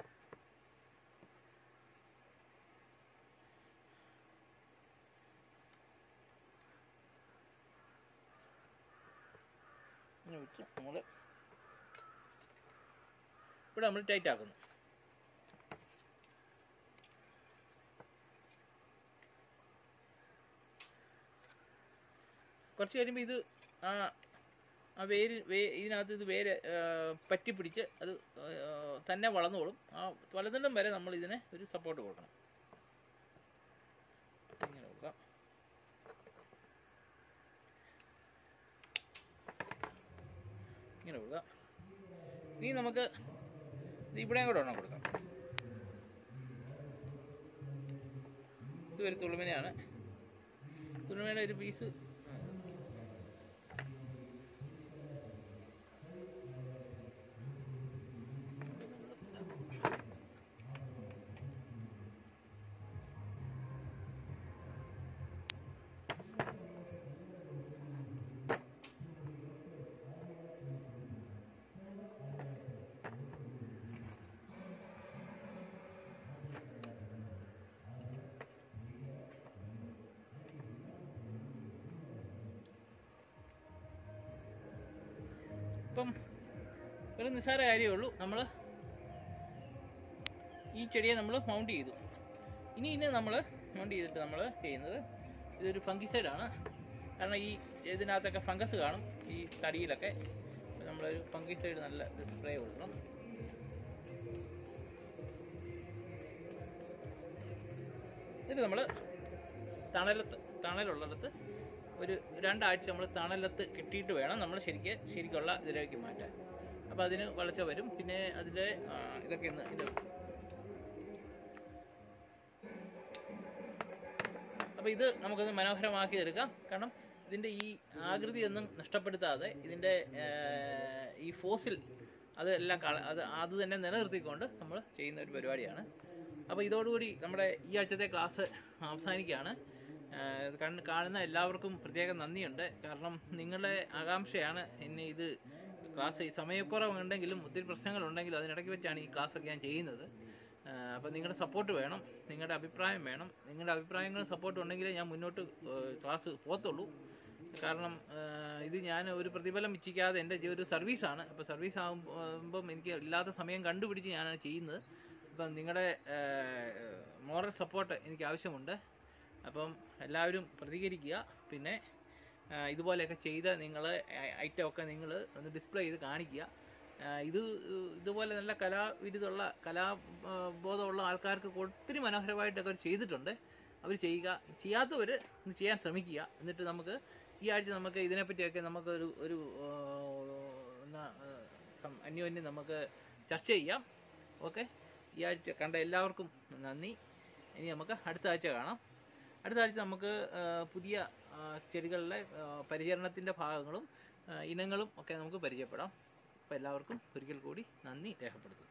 ഇങ്ങനെ വെച്ച് നമ്മൾ ഇവിടെ നമ്മൾ ടൈറ്റ് ആക്കുന്നു കുറച്ച് കഴിയുമ്പോൾ ഇത് ആ ആ വേര് വേ ഇതിനകത്ത് ഇത് വേര് ആ, പറ്റിപ്പിടിച്ച് അത് ആ, തന്നെ വളർന്നോളും ആ വളർന്നിടം വരെ നമ്മൾ ഇതിനെ ഒരു സപ്പോർട്ട് കൊടുക്കണം ഇങ്ങനെ കൊടുക്കാം ഇങ്ങനെ കൊടുക്കാം ഇനി നമുക്ക് ഇത് ഇവിടെയും കൂടെ ഒരെണ്ണം കൊടുക്കാം ഇത് ഒരു തുളുമനെയാണ് തുളുമയുടെ ഒരു പീസ് ഇപ്പം ഒരു നിസ്സാര കാര്യമേ ഉള്ളൂ നമ്മൾ ഈ ചെടിയെ നമ്മൾ മൗണ്ട് ചെയ്തു ഇനി ഇനി നമ്മൾ മൗണ്ട് ചെയ്തിട്ട് നമ്മൾ ചെയ്യുന്നത് ഇതൊരു ഫംഗിസൈഡാണ് കാരണം ഈ ഇതിനകത്തൊക്കെ ഫംഗസ് കാണും ഈ തടിയിലൊക്കെ നമ്മളൊരു ഫംഗിസൈഡ് നല്ല സ്പ്രേ കൊടുക്കണം എന്നിട്ട് നമ്മൾ തണലത്ത് തണലുള്ളിടത്ത് ഒരു രണ്ടാഴ്ച നമ്മൾ തണലത്ത് കിട്ടിയിട്ട് വേണം നമ്മൾ ശരിക്ക് ശരിക്കുള്ള ഇതിലേക്ക് മാറ്റാൻ അപ്പോൾ അതിന് വളർച്ച വരും പിന്നെ അതിലെ ആ, ഇതൊക്കെ ഒന്ന് ഇത് അപ്പോൾ ഇത് നമുക്കൊന്ന് മനോഹരമാക്കി എടുക്കാം കാരണം ഇതിൻ്റെ ഈ ആകൃതി ഒന്നും നഷ്ടപ്പെടുത്താതെ ഇതിൻ്റെ ഈ ഫോസിൽ അതെല്ലാം കള അത് അത് തന്നെ നിലനിർത്തിക്കൊണ്ട് നമ്മൾ ചെയ്യുന്ന ഒരു പരിപാടിയാണ് അപ്പോൾ ഇതോടുകൂടി നമ്മുടെ ഈ ആഴ്ചത്തെ ക്ലാസ് അവസാനിക്കുകയാണ് ആഹ് ഇത് കണ്ട് കാണുന്ന എല്ലാവർക്കും പ്രത്യേകം നന്ദിയുണ്ട് കാരണം നിങ്ങളുടെ ആകാംക്ഷയാണ് എന്നെ ഇത് ക്ലാസ് ഈ സമയക്കുറവുണ്ടെങ്കിലും ഒത്തിരി പ്രശ്നങ്ങളുണ്ടെങ്കിലും അതിനിടയ്ക്ക് വെച്ചാണ് ഈ ക്ലാസ്സൊക്കെ ഞാൻ ചെയ്യുന്നത് അപ്പോൾ നിങ്ങളുടെ സപ്പോർട്ട് വേണം നിങ്ങളുടെ അഭിപ്രായം വേണം നിങ്ങളുടെ അഭിപ്രായങ്ങളും സപ്പോർട്ടും ഉണ്ടെങ്കിലേ ഞാൻ മുന്നോട്ട് ഏഹ്, ക്ലാസ് പോകത്തുള്ളൂ കാരണം ഏഹ്, ഇത് ഞാൻ ഒരു പ്രതിഫലം ഇച്ഛിക്കാതെ എൻ്റെ ജി- ഒരു സർവീസാണ് അപ്പോൾ സർവീസ് ആകുമ്പം എനിക്ക് ഇല്ലാത്ത സമയം കണ്ടുപിടിച്ച് ഞാനാണ് ചെയ്യുന്നത് അപ്പം നിങ്ങളുടെ മോറൽ സപ്പോർട്ട് എനിക്ക് ആവശ്യമുണ്ട് അപ്പം എല്ലാവരും പ്രതികരിക്കുക പിന്നെ ആ, ഇതുപോലെയൊക്കെ ചെയ്ത നിങ്ങൾ ഐറ്റമൊക്കെ നിങ്ങൾ ഒന്ന് ഡിസ്പ്ലേ ചെയ്ത് കാണിക്കുക ആ, ഇത് ഇതുപോലെ നല്ല കലാവിരുദ്ധമുള്ള കലാബോധമുള്ള ആൾക്കാർക്ക് ഒത്തിരി മനോഹരമായിട്ടൊക്കെ അവർ ചെയ്തിട്ടുണ്ട് അവർ ചെയ്യുക ചെയ്യാത്തവർ ഒന്ന് ചെയ്യാൻ ശ്രമിക്കുക എന്നിട്ട് നമുക്ക് ഈ ആഴ്ച നമുക്ക് ഇതിനെപ്പറ്റിയൊക്കെ നമുക്കൊരു ഒരു ആ, എന്നാ, ആ, സം- അന്യോന്യം നമുക്ക് ചർച്ച ചെയ്യാം ഓക്കെ ഈ ആഴ്ച കണ്ട എല്ലാവർക്കും നന്ദി ഇനി നമുക്ക് അടുത്ത ആഴ്ച കാണാം അടുത്ത ആഴ്ച നമുക്ക് ആ, പുതിയ ആ, ചെടികളിലെ ആ, പരിചരണത്തിൻ്റെ ഭാഗങ്ങളും ആ, ഇനങ്ങളും ഒക്കെ നമുക്ക് പരിചയപ്പെടാം അപ്പോൾ എല്ലാവർക്കും ഒരിക്കൽ കൂടി നന്ദി രേഖപ്പെടുത്തുന്നു